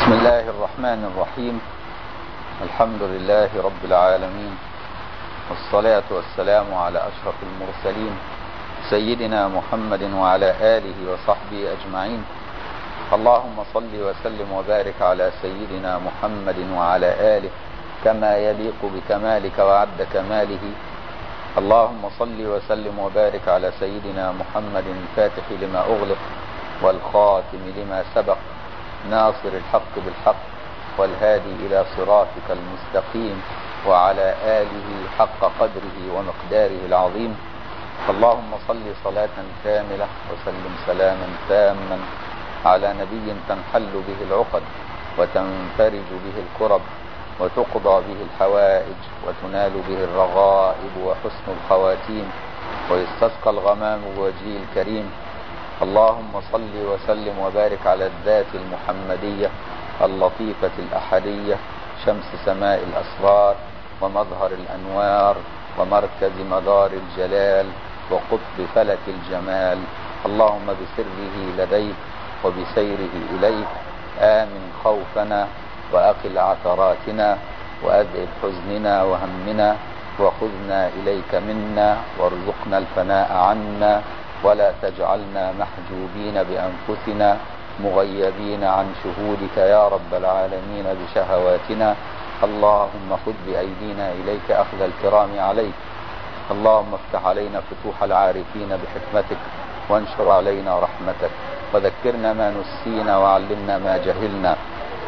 بسم الله الرحمن الرحيم الحمد لله رب العالمين والصلاة والسلام على أشرف المرسلين سيدنا محمد وعلى آله وصحبه أجمعين اللهم صل وسلم وبارك على سيدنا محمد وعلى آله كما يليق بكمالك وعد كماله اللهم صل وسلم وبارك على سيدنا محمد الفاتح لما أغلق والخاتم لما سبق ناصر الحق بالحق والهادي إلى صراطك المستقيم وعلى آله حق قدره ومقداره العظيم اللهم صل صلاة كاملة وسلم سلاما تاما على نبي تنحل به العقد وتنفرج به الكرب وتقضى به الحوائج وتنال به الرغائب وحسن الخواتيم ويستسقى الغمام بوجهه الكريم اللهم صل وسلم وبارك على الذات المحمدية اللطيفة الأحدية شمس سماء الأسرار ومظهر الأنوار ومركز مدار الجلال وقطب فلك الجمال اللهم بسره لديك وبسيره إليك آمن خوفنا وأقل عثراتنا وأذئب حزننا وهمنا وخذنا إليك منا وارزقنا الفناء عنا ولا تجعلنا محجوبين بأنفسنا مغيبين عن شهودك يا رب العالمين بشهواتنا اللهم خذ بأيدينا إليك أخذ الكرام عليك اللهم افتح علينا فتوح العارفين بحكمتك وانشر علينا رحمتك وذكرنا ما نسينا وعلمنا ما جهلنا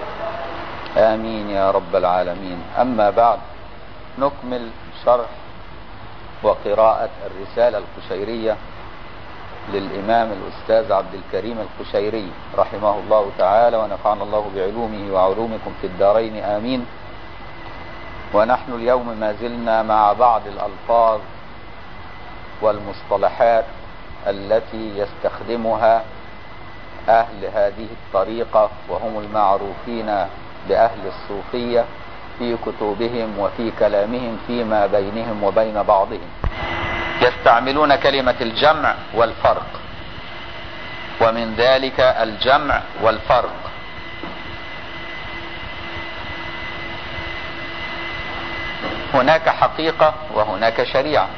آمين يا رب العالمين أما بعد نكمل شرح وقراءة الرسالة القشيرية للإمام الأستاذ عبد الكريم القشيري رحمه الله تعالى ونفعنا الله بعلومه وعلومكم في الدارين آمين ونحن اليوم ما زلنا مع بعض الألفاظ والمصطلحات التي يستخدمها أهل هذه الطريقة وهم المعروفين بأهل الصوفية في كتبهم وفي كلامهم فيما بينهم وبين بعضهم يستعملون كلمة الجمع والفرق ومن ذلك الجمع والفرق هناك حقيقة وهناك شريعة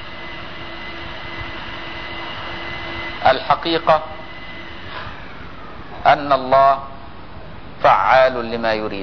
الحقيقة أن الله فعال لما يريد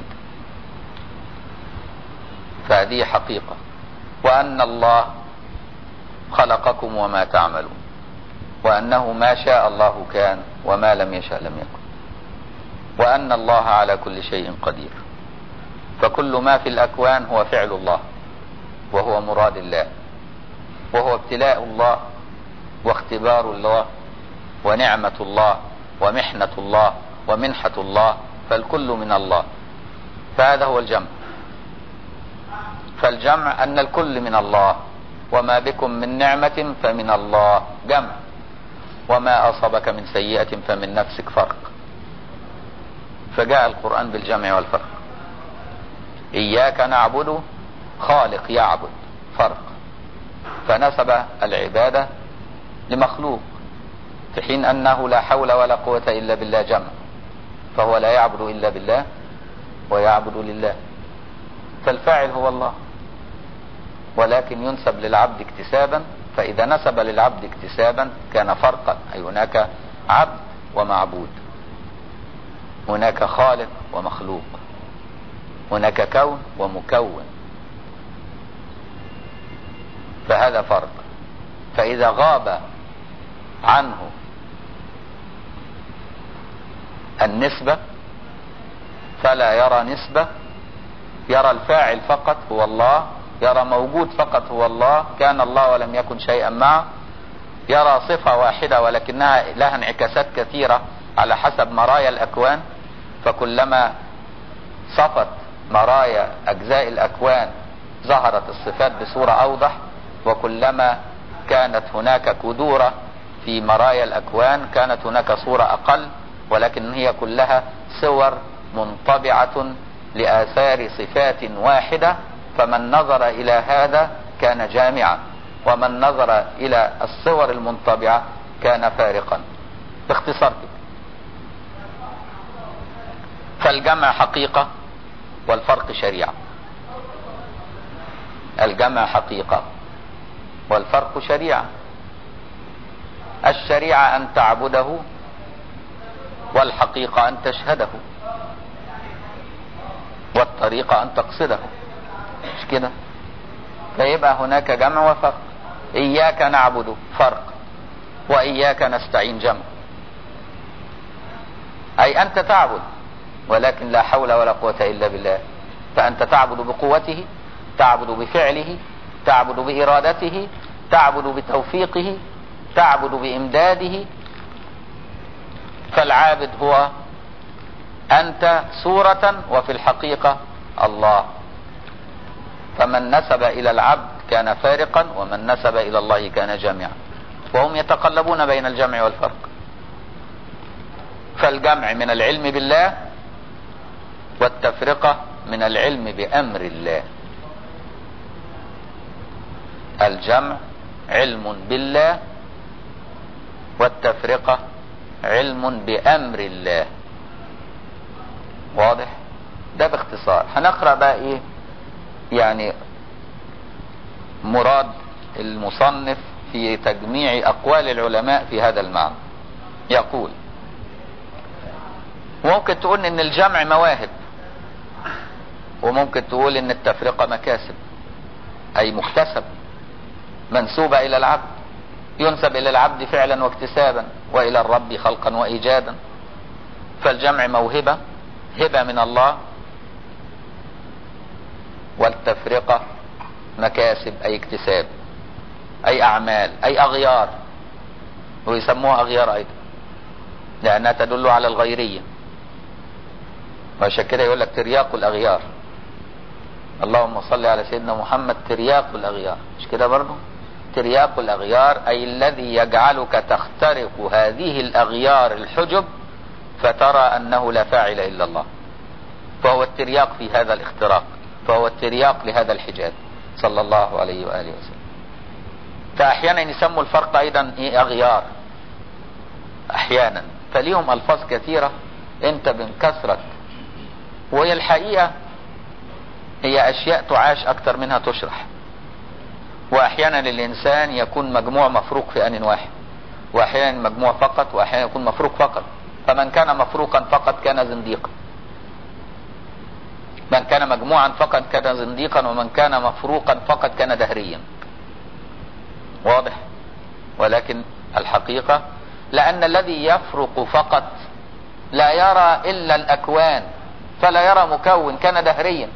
فهذه حقيقة وأن الله خلقكم وما تعملون وأنه ما شاء الله كان وما لم يشاء لم يكن وأن الله على كل شيء قدير فكل ما في الأكوان هو فعل الله وهو مراد الله وهو ابتلاء الله واختبار الله ونعمة الله ومحنة الله ومنحة الله فالكل من الله فهذا هو الجمع فالجمع أن الكل من الله وما بكم من نعمة فمن الله جمع وما أصابك من سيئة فمن نفسك فرق فجاء القرآن بالجمع والفرق إياك نعبد خالق يعبد فرق فنسب العبادة لمخلوق في حين أنه لا حول ولا قوة إلا بالله جمع فهو لا يعبد إلا بالله ويعبد لله فالفاعل هو الله ولكن ينسب للعبد اكتسابا فإذا نسب للعبد اكتسابا كان فرقا أي هناك عبد ومعبود هناك خالق ومخلوق هناك كون ومكون فهذا فرق فإذا غاب عنه النسبة فلا يرى نسبة يرى الفاعل فقط هو الله يرى موجود فقط هو الله كان الله ولم يكن شيئا معه يرى صفة واحدة ولكنها لها انعكاسات كثيرة على حسب مرايا الأكوان فكلما صفت مرايا أجزاء الأكوان ظهرت الصفات بصورة أوضح وكلما كانت هناك كدورة في مرايا الأكوان كانت هناك صورة أقل ولكن هي كلها صور منطبعة لآثار صفات واحدة فمن نظر إلى هذا كان جامعا ومن نظر إلى الصور المنطبعة كان فارقا باختصار كده فالجمع حقيقة والفرق شريعة الجمع حقيقة والفرق شريعة الشريعة أن تعبده والحقيقة أن تشهده والطريقة أن تقصده مش كده فيبقى هناك جمع وفرق إياك نعبد فرق وإياك نستعين جمع أي أنت تعبد ولكن لا حول ولا قوة إلا بالله فأنت تعبد بقوته تعبد بفعله تعبد بإرادته تعبد بتوفيقه تعبد بإمداده فالعابد هو أنت صورة وفي الحقيقة الله فمن نسب إلى العبد كان فارقا ومن نسب إلى الله كان جامعا وهم يتقلبون بين الجمع والفرق فالجمع من العلم بالله والتفرقة من العلم بأمر الله الجمع علم بالله والتفرقة علم بأمر الله واضح ده باختصار هنقرأ بقى ايه يعني مراد المصنف في تجميع اقوال العلماء في هذا المعنى يقول ممكن تقول ان الجمع مواهب وممكن تقول ان التفرقة مكاسب اي مكتسب منسوبة الى العبد ينسب الى العبد فعلا واكتسابا والى الرب خلقا وايجادا فالجمع موهبة هبة من الله والتفرقة مكاسب اي اكتساب اي اعمال اي اغيار ويسموها اغيار ايضا لانها تدل على الغيرية وعشان كده يقول لك ترياق الاغيار اللهم صل على سيدنا محمد ترياق الاغيار مش كده برضه ترياق الاغيار اي الذي يجعلك تخترق هذه الاغيار الحجب فترى انه لا فاعل الا الله فهو الترياق في هذا الاختراق فهو الترياق لهذا الحجاب صلى الله عليه واله وسلم فاحيانا يسموا الفرق ايضا ايه اغيار احيانا فليهم الفاظ كثيرة انت من كثرة وهي الحقيقة هي اشياء تعاش اكتر منها تشرح واحيانا الانسان يكون مجموع مفروق في ان واحد واحيانا مجموع فقط واحيانا يكون مفروق فقط فمن كان مفروقا فقط كان زنديقا من كان مجموعا فقط كان زنديقا ومن كان مفروقا فقط كان دهريا واضح ولكن الحقيقة لأن الذي يفرق فقط لا يرى إلا الأكوان فلا يرى مكون كان دهريا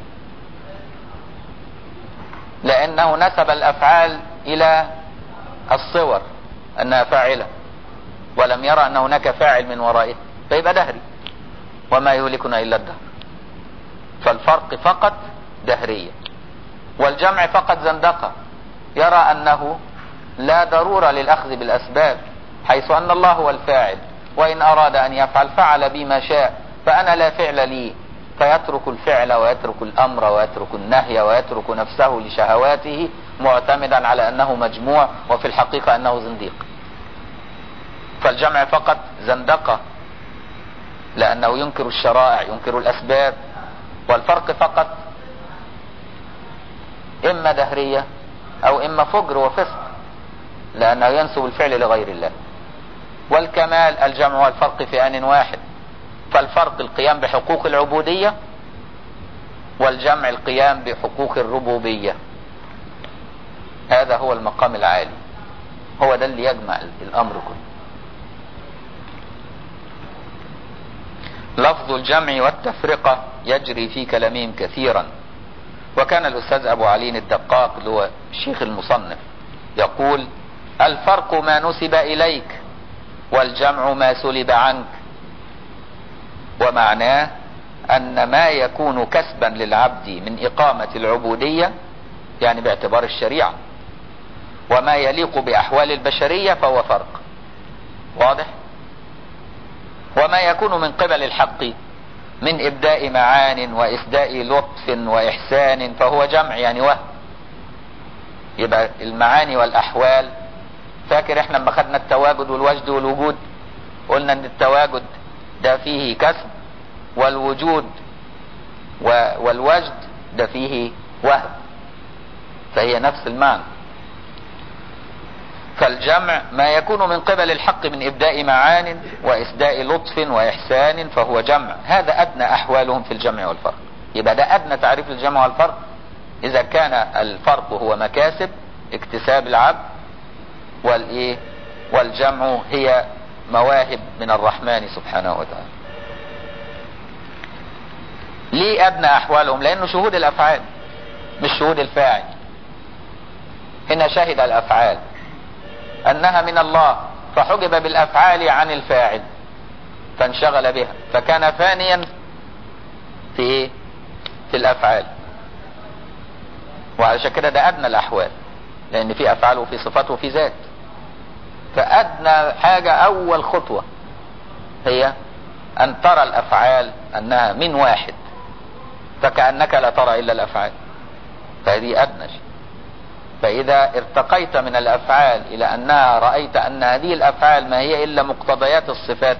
لأنه نسب الأفعال إلى الصور أنها فاعلة ولم يرى أن هناك فاعل من ورائه فيبقى دهري وما يهلكنا إلا الدهر فالفرق فقط دهرية والجمع فقط زندقة يرى أنه لا ضرورة للأخذ بالأسباب حيث أن الله هو الفاعل وإن أراد أن يفعل فعل بي ما شاء فأنا لا فعل لي فيترك الفعل ويترك الأمر ويترك النهي ويترك نفسه لشهواته معتمدا على أنه مجموع وفي الحقيقة أنه زنديق فالجمع فقط زندقة لأنه ينكر الشرائع ينكر الأسباب والفرق فقط إما دهرية أو إما فجر وفسق لأنه ينسب الفعل لغير الله والكمال الجمع والفرق في آن واحد فالفرق القيام بحقوق العبودية والجمع القيام بحقوق الربوبية هذا هو المقام العالي هو ده اللي يجمع الأمر كله لفظ الجمع والتفرقة يجري في كلامهم كثيرا وكان الأستاذ أبو علي الدقاق اللي هو الشيخ المصنف يقول الفرق ما نسب إليك والجمع ما سلب عنك ومعناه أن ما يكون كسبا للعبد من إقامة العبودية يعني باعتبار الشريعة وما يليق بأحوال البشرية فهو فرق واضح وما يكون من قبل الحق من إبداء معان وإسداء لطف وإحسان فهو جمع يعني وهم يبقى المعاني والأحوال فاكر احنا لما خدنا التواجد والوجد والوجود قلنا ان التواجد ده فيه كسب والوجود والوجد ده فيه وهم فهي نفس المعنى فالجمع ما يكون من قبل الحق من ابداء معان واسداء لطف واحسان فهو جمع هذا ادنى احوالهم في الجمع والفرق يبقى ده ادنى تعريف الجمع والفرق اذا كان الفرق هو مكاسب اكتساب العبد والايه والجمع هي مواهب من الرحمن سبحانه وتعالى ليه ادنى احوالهم لانه شهود الافعال مش شهود الفاعل هنا شهد الافعال انها من الله فحجب بالافعال عن الفاعل فانشغل بها فكان فانيا في ايه في الافعال وعلشان كده ده ادنى الاحوال لان في افعال وفي صفات وفي ذات فادنى حاجة اول خطوة هي ان ترى الافعال انها من واحد فكأنك لا ترى الا الافعال فهذه ادنى شيء فاذا ارتقيت من الافعال الى انها رأيت ان هذه الافعال ما هي الا مقتضيات الصفات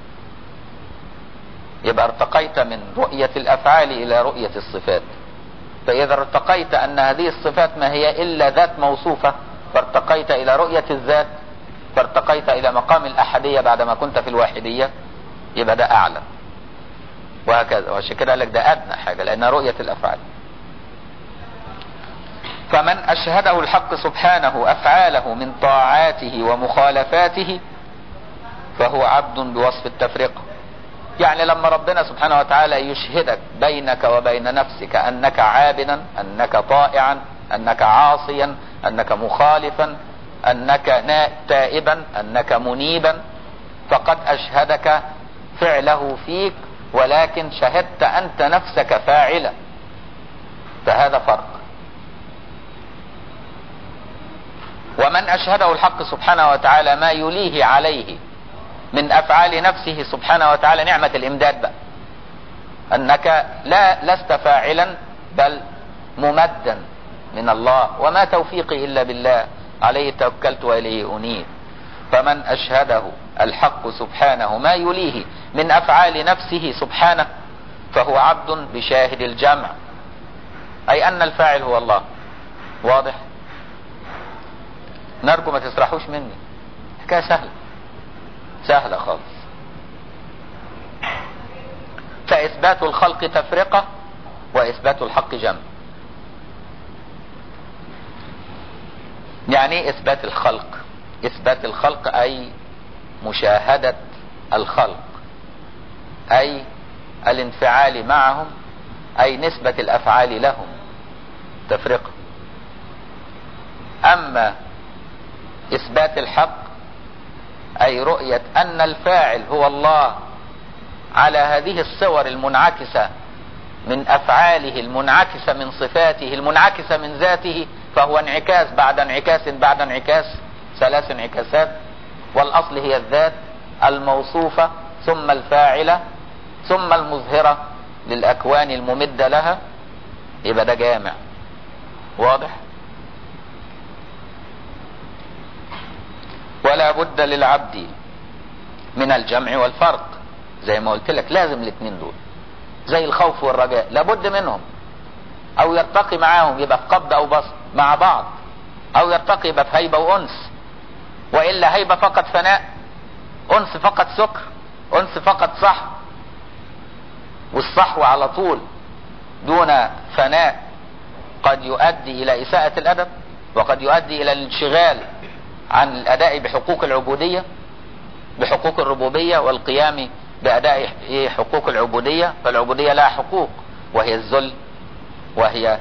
يبقى ارتقيت من رؤية الافعال الى رؤية الصفات فاذا ارتقيت ان هذه الصفات ما هي الا ذات موصوفة فارتقيت الى رؤية الذات فارتقيت الى مقام الاحدية بعدما كنت في الواحدية يبقى ده اعلى وهكذا وعشان كده قال لك ده ادنى حاجة لانها رؤية الافعال فمن اشهده الحق سبحانه افعاله من طاعاته ومخالفاته فهو عبد بوصف التفرقة يعني لما ربنا سبحانه وتعالى يشهدك بينك وبين نفسك انك عابدا انك طائعا انك عاصيا انك مخالفا انك تائبا انك منيبا فقد اشهدك فعله فيك ولكن شهدت انت نفسك فاعلا فهذا فرق ومن اشهده الحق سبحانه وتعالى ما يليه عليه من افعال نفسه سبحانه وتعالى نعمة الامداد بقى انك لا لست فاعلا بل ممدا من الله وما توفيقي الا بالله عليه توكلت واليه انيب فمن اشهده الحق سبحانه ما يليه من افعال نفسه سبحانه فهو عبد بشاهد الجمع اي ان الفاعل هو الله واضح نرجو ما تسرحوش مني حكايه سهله سهله خالص فاثبات الخلق تفرقه واثبات الحق جمع يعني ايه اثبات الخلق اثبات الخلق اي مشاهدة الخلق اي الانفعال معهم اي نسبة الافعال لهم تفرقة اما اثبات الحق اي رؤية ان الفاعل هو الله على هذه الصور المنعكسة من افعاله المنعكسة من صفاته المنعكسة من ذاته فهو انعكاس بعد انعكاس بعد انعكاس ثلاث انعكاسات والاصل هي الذات الموصوفة ثم الفاعلة ثم المظهرة للاكوان الممدة لها يبقى ده جامع واضح ولا بد للعبد من الجمع والفرق زي ما قلت لك لازم الاثنين دول زي الخوف والرجاء لابد منهم او يرتقي معاهم يبقى في قبض او بسط مع بعض او يرتقي يبقى في هيبة وانس والا هيبة فقط فناء انس فقط سكر انس فقط صحو والصحو على طول دون فناء قد يؤدي الى اساءة الادب وقد يؤدي الى الانشغال عن الاداء بحقوق العبودية بحقوق الربوبية والقيام باداء حقوق العبودية فالعبودية لها حقوق وهي الذل وهي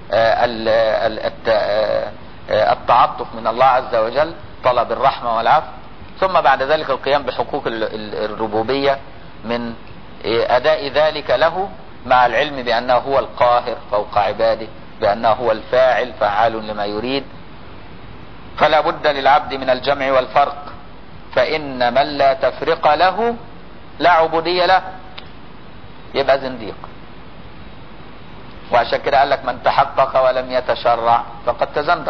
التعطف من الله عز وجل طلب الرحمة والعفو ثم بعد ذلك القيام بحقوق الربوبية من اداء ذلك له مع العلم بانه هو القاهر فوق عباده بانه هو الفاعل فعال لما يريد فلا بد للعبد من الجمع والفرق فان من لا تفرق له لا عبودية له يبقى زنديق وعشان كده قال لك من تحقق ولم يتشرع فقد تزندق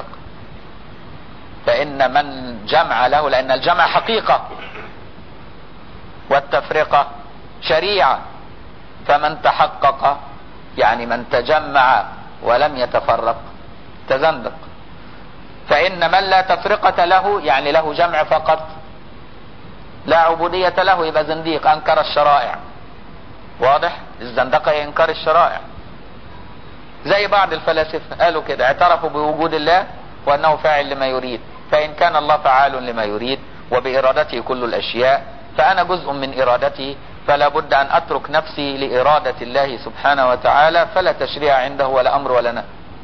فإن من جمع له لأن الجمع حقيقة والتفرقة شريعة فمن تحقق يعني من تجمع ولم يتفرق تزندق فإن من لا تفرقة له يعني له جمع فقط لا عبودية له يبقى زنديق أنكر الشرائع واضح الزندقة هي إنكار الشرائع زي بعض الفلاسفة قالوا كده اعترفوا بوجود الله وأنه فاعل لما يريد فإن كان الله فعال لما يريد وبإرادته كل الأشياء فأنا جزء من إرادته فلا بد أن أترك نفسي لإرادة الله سبحانه وتعالى فلا تشريع عنده ولا أمر ولا نهي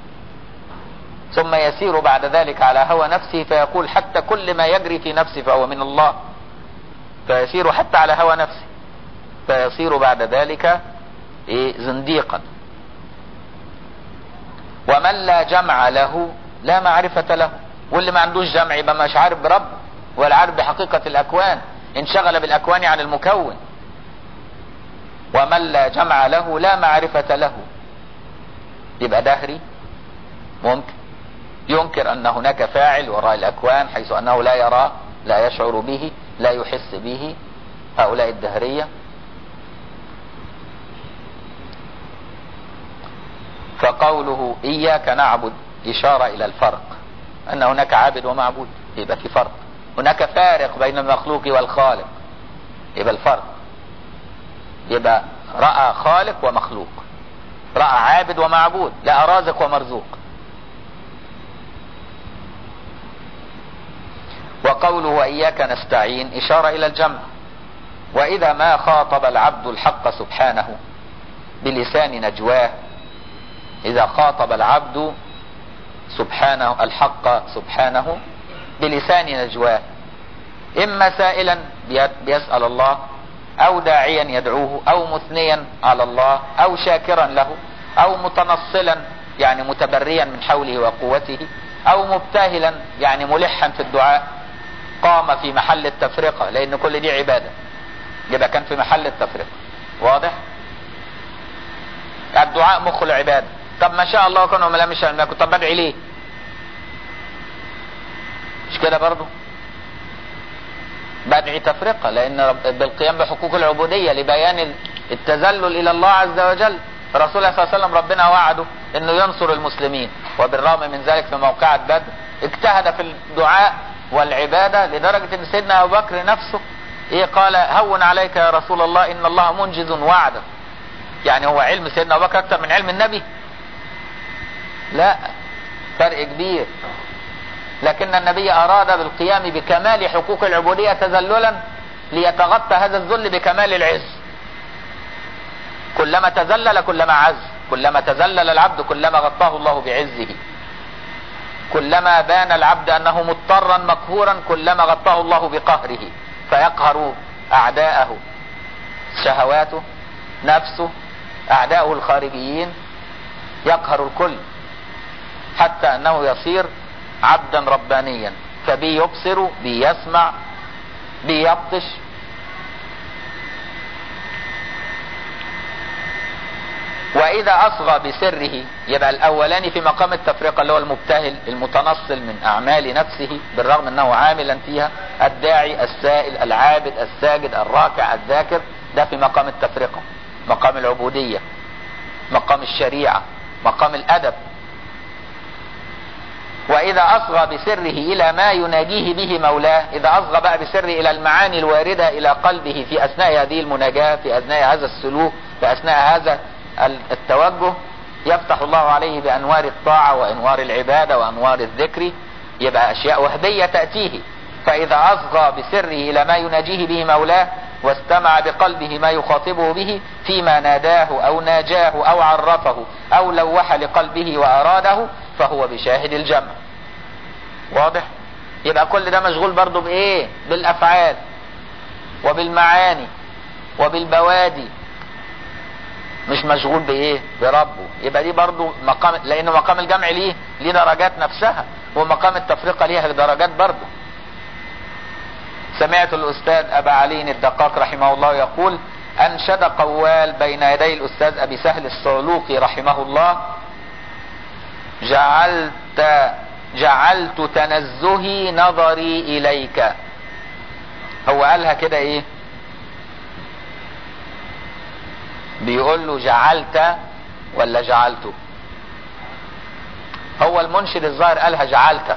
ثم يسير بعد ذلك على هوى نفسه فيقول حتى كل ما يجري في نفسي فهو من الله فيسير حتى على هوى نفسه فيصير بعد ذلك إيه زنديقا ومن لا جمع له لا معرفة له واللي ما عندوش جمع يبقى مش عارف برب ولا عارف بحقيقة الأكوان انشغل بالأكوان عن المكون ومن لا جمع له لا معرفة له يبقى دهري ممكن ينكر أن هناك فاعل وراء الأكوان حيث أنه لا يراه لا يشعر به لا يحس به هؤلاء الدهرية فقوله إياك نعبد إشارة إلى الفرق أن هناك عابد ومعبود يبقى في فرق هناك فارق بين المخلوق والخالق يبقى الفرق يبقى رأى خالق ومخلوق رأى عابد ومعبود لا رازق ومرزوق وقوله وإياك نستعين إشارة إلى الجمع وإذا ما خاطب العبد الحق سبحانه بلسان نجواه إذا خاطب العبد سبحانه الحق سبحانه بلسان نجواه إما سائلا بيسأل الله أو داعيا يدعوه أو مثنيا على الله أو شاكرا له أو متنصلا يعني متبريا من حوله وقوته أو مبتهلا يعني ملحا في الدعاء قام في محل التفرقة لأن كل دي عبادة يبقى كان في محل التفرقة واضح الدعاء مخ العبادة طب ما شاء الله كانوا لا مش كنت طب بدعي ليه مش كده برضو بدعي تفرقة لأن رب بالقيام بحقوق العبودية لبيان التذلل إلى الله عز وجل الرسول صلى الله عليه وسلم ربنا وعده انه ينصر المسلمين وبالرغم من ذلك في موقعة بدر اجتهد في الدعاء والعبادة لدرجة ان سيدنا ابو بكر نفسه ايه قال هون عليك يا رسول الله ان الله منجز وعده يعني هو علم سيدنا ابو بكر اكتر من علم النبي لا فرق كبير لكن النبي اراد بالقيام بكمال حقوق العبودية تذللا ليتغطى هذا الذل بكمال العز كلما تذلل كلما عز كلما تذلل العبد كلما غطاه الله بعزه كلما بان العبد انه مضطرا مقهورا كلما غطاه الله بقهره فيقهر اعداءه شهواته نفسه اعداؤه الخارجيين يقهر الكل حتى انه يصير عبدا ربانيا فبي يبصر بي يسمع بي يبطش واذا اصغى بسره يبقى الاولاني في مقام التفرقة اللي هو المبتهل المتنصل من اعمال نفسه بالرغم انه عاملا فيها الداعي السائل العابد الساجد الراكع الذاكر ده في مقام التفرقة مقام العبودية مقام الشريعة مقام الادب واذا اصغى بسره الى ما يناجيه به مولاه اذا اصغى بقى بسره الى المعاني الواردة الى قلبه في اثناء هذه المناجاة في اثناء هذا السلوك في اثناء هذا التوجه يفتح الله عليه بانوار الطاعة وانوار العبادة وانوار الذكر يبقى اشياء وهبية تأتيه فاذا اصغى بسره الى ما يناجيه به مولاه واستمع بقلبه ما يخاطبه به فيما ناداه او ناجاه او عرفه او لوح لقلبه واراده فهو بشاهد الجمع واضح يبقى كل ده مشغول برضه بايه بالافعال وبالمعاني وبالبوادي مش مشغول بايه بربه يبقى دي برضو مقام لان مقام الجمع ليه ليه درجات نفسها ومقام التفرقة ليها درجات برضو سمعت الاستاذ ابا علي الدقاق رحمه الله يقول انشد قوال بين يدي الاستاذ ابي سهل الصعلوقي رحمه الله جعلت جعلت تنزهي نظري اليك هو قالها كده ايه بيقول له جعلت ولا جعلته هو المنشد الظاهر قالها جعلت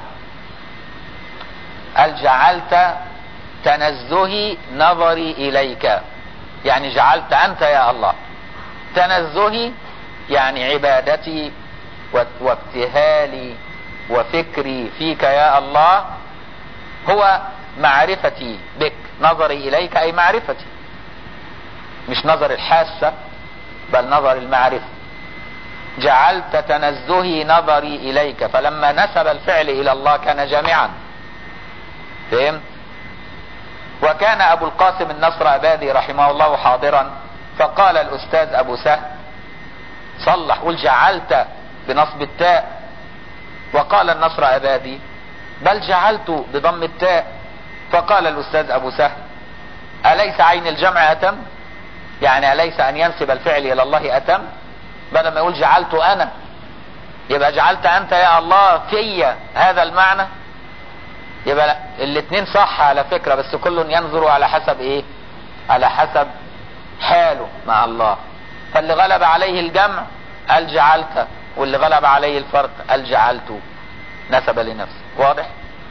قال جعلت تنزهي نظري اليك يعني جعلت انت يا الله تنزهي يعني عبادتي وابتهالي وفكري فيك يا الله هو معرفتي بك نظري اليك اي معرفتي مش نظر الحاسة بل نظر المعرفة جعلت تنزهي نظري اليك فلما نسب الفعل الى الله كان جامعا فهمت وكان ابو القاسم النصر ابادي رحمه الله حاضرا فقال الاستاذ ابو سهل صلح قل جعلت بنصب التاء وقال النصر ابادي بل جعلت بضم التاء فقال الاستاذ ابو سهل اليس عين الجمع اتم يعني اليس ان ينسب الفعل الى الله اتم بدل ما يقول جعلت انا يبقى جعلت انت يا الله في هذا المعنى يبقى الاثنين صح على فكرة بس كل ينظر على حسب ايه على حسب حاله مع الله فاللي غلب عليه الجمع قال جعلت واللي غلب عليه الفرق قال جعلت نسب لنفسه واضح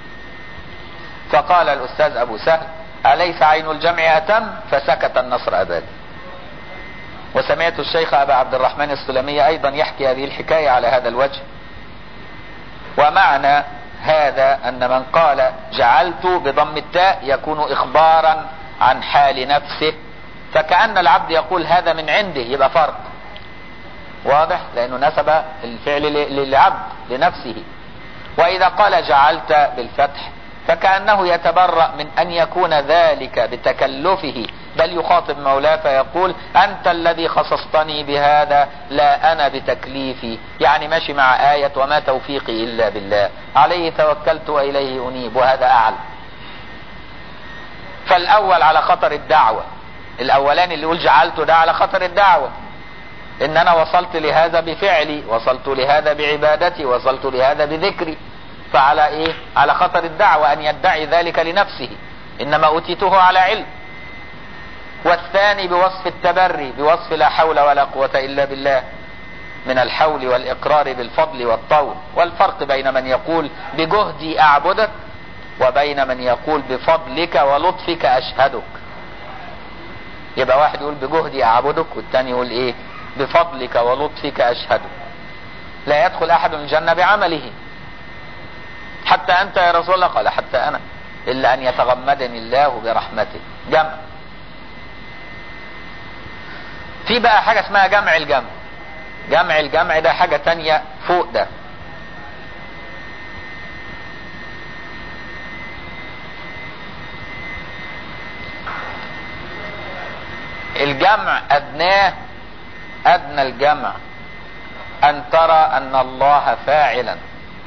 فقال الاستاذ ابو سهل اليس عين الجمع اتم فسكت النصر ابادي وسمعت الشيخ ابا عبد الرحمن السلمي ايضا يحكي هذه الحكاية على هذا الوجه ومعنى هذا ان من قال جعلت بضم التاء يكون اخبارا عن حال نفسه فكأن العبد يقول هذا من عنده يبقى فرق واضح لانه نسب الفعل للعبد لنفسه واذا قال جعلت بالفتح فكأنه يتبرأ من ان يكون ذلك بتكلفه بل يخاطب مولاه فيقول انت الذي خصصتني بهذا لا انا بتكليفي يعني ماشي مع آية وما توفيقي الا بالله عليه توكلت واليه انيب وهذا اعلى فالاول على خطر الدعوة الاولاني اللي يقول جعلته ده على خطر الدعوة ان انا وصلت لهذا بفعلي وصلت لهذا بعبادتي وصلت لهذا بذكري فعلى ايه على خطر الدعوة ان يدعي ذلك لنفسه انما اوتيته على علم والثاني بوصف التبري بوصف لا حول ولا قوة الا بالله من الحول والاقرار بالفضل والطول والفرق بين من يقول بجهدي اعبدك وبين من يقول بفضلك ولطفك اشهدك يبقى واحد يقول بجهدي اعبدك والتاني يقول ايه بفضلك ولطفك اشهدك لا يدخل احد الجنة بعمله حتى انت يا رسول الله قال حتى انا الا ان يتغمدني الله برحمته جمع في بقى حاجة اسمها جمع الجمع جمع الجمع ده حاجة تانية فوق ده الجمع ادناه ادنى الجمع ان ترى ان الله فاعلا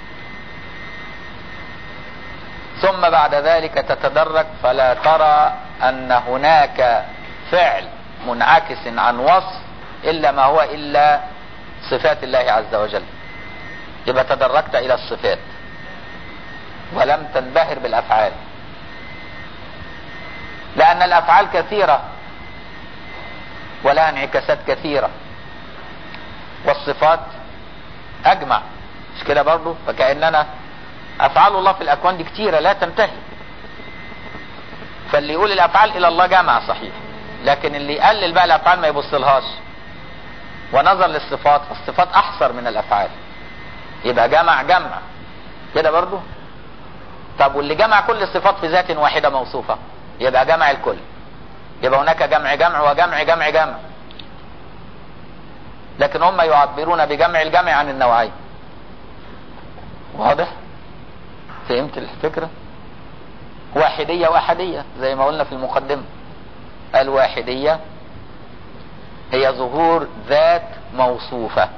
ثم بعد ذلك تتدرج فلا ترى ان هناك فعل منعكس عن وصف الا ما هو الا صفات الله عز وجل يبقى تدرجت الى الصفات ولم تنبهر بالافعال لان الافعال كثيرة ولها انعكاسات كثيرة والصفات اجمع مش كده برضو فكأننا افعال الله في الاكوان دي كتيرة لا تنتهي فاللي يقول الافعال الى الله جمع صحيح لكن اللي يقلل بقى الافعال ما يبصلهاش ونظر للصفات الصفات احصر من الافعال يبقى جمع جمع كده برضو طب واللي جمع كل الصفات في ذات واحدة موصوفة يبقى جمع الكل يبقى هناك جمع جمع وجمع جمع جمع لكن هم يعبرون بجمع الجمع عن النوعين واضح فهمت الفكرة واحدية واحدية زي ما قلنا في المقدمة الواحدية هي ظهور ذات موصوفة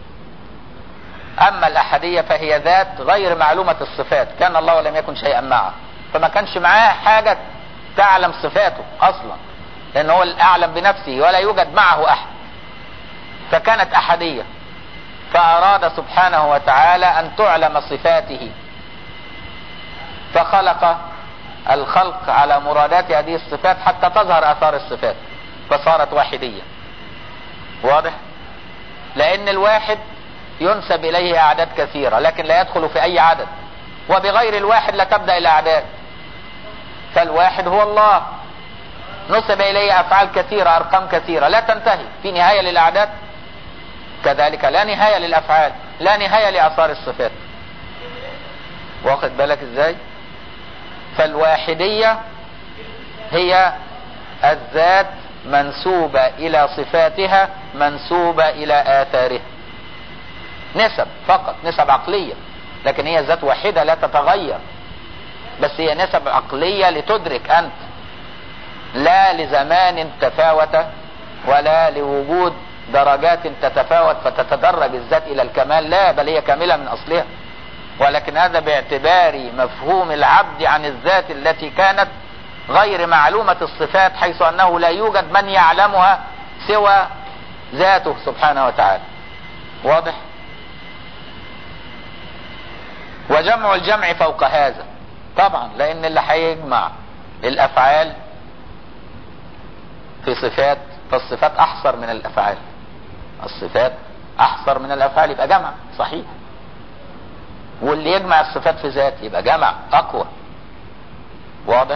اما الاحدية فهي ذات غير معلومة الصفات كان الله ولم يكن شيئا معه فما كانش معاه حاجة تعلم صفاته اصلا لان هو الاعلم بنفسه ولا يوجد معه احد فكانت احدية فاراد سبحانه وتعالى ان تعلم صفاته فخلق الخلق على مرادات هذه الصفات حتى تظهر اثار الصفات فصارت واحدية واضح لان الواحد ينسب اليه اعداد كثيرة لكن لا يدخل في اي عدد وبغير الواحد لا تبدأ الاعداد فالواحد هو الله نسب اليه افعال كثيرة ارقام كثيرة لا تنتهي في نهاية للاعداد كذلك لا نهاية للافعال لا نهاية لاثار الصفات واخد بالك ازاي فالواحدية هي الذات منسوبة الى صفاتها منسوبة الى اثارها نسب فقط نسب عقلية لكن هي ذات واحدة لا تتغير بس هي نسب عقلية لتدرك انت لا لزمان تفاوت ولا لوجود درجات تتفاوت فتتدرج الذات الى الكمال لا بل هي كاملة من اصلها ولكن هذا باعتبار مفهوم العبد عن الذات التي كانت غير معلومة الصفات حيث انه لا يوجد من يعلمها سوى ذاته سبحانه وتعالى واضح وجمع الجمع فوق هذا طبعا لان اللي هيجمع الافعال في صفات فالصفات احصر من الافعال الصفات احصر من الافعال يبقى جمع صحيح واللي يجمع الصفات في ذات يبقى جمع اقوى واضح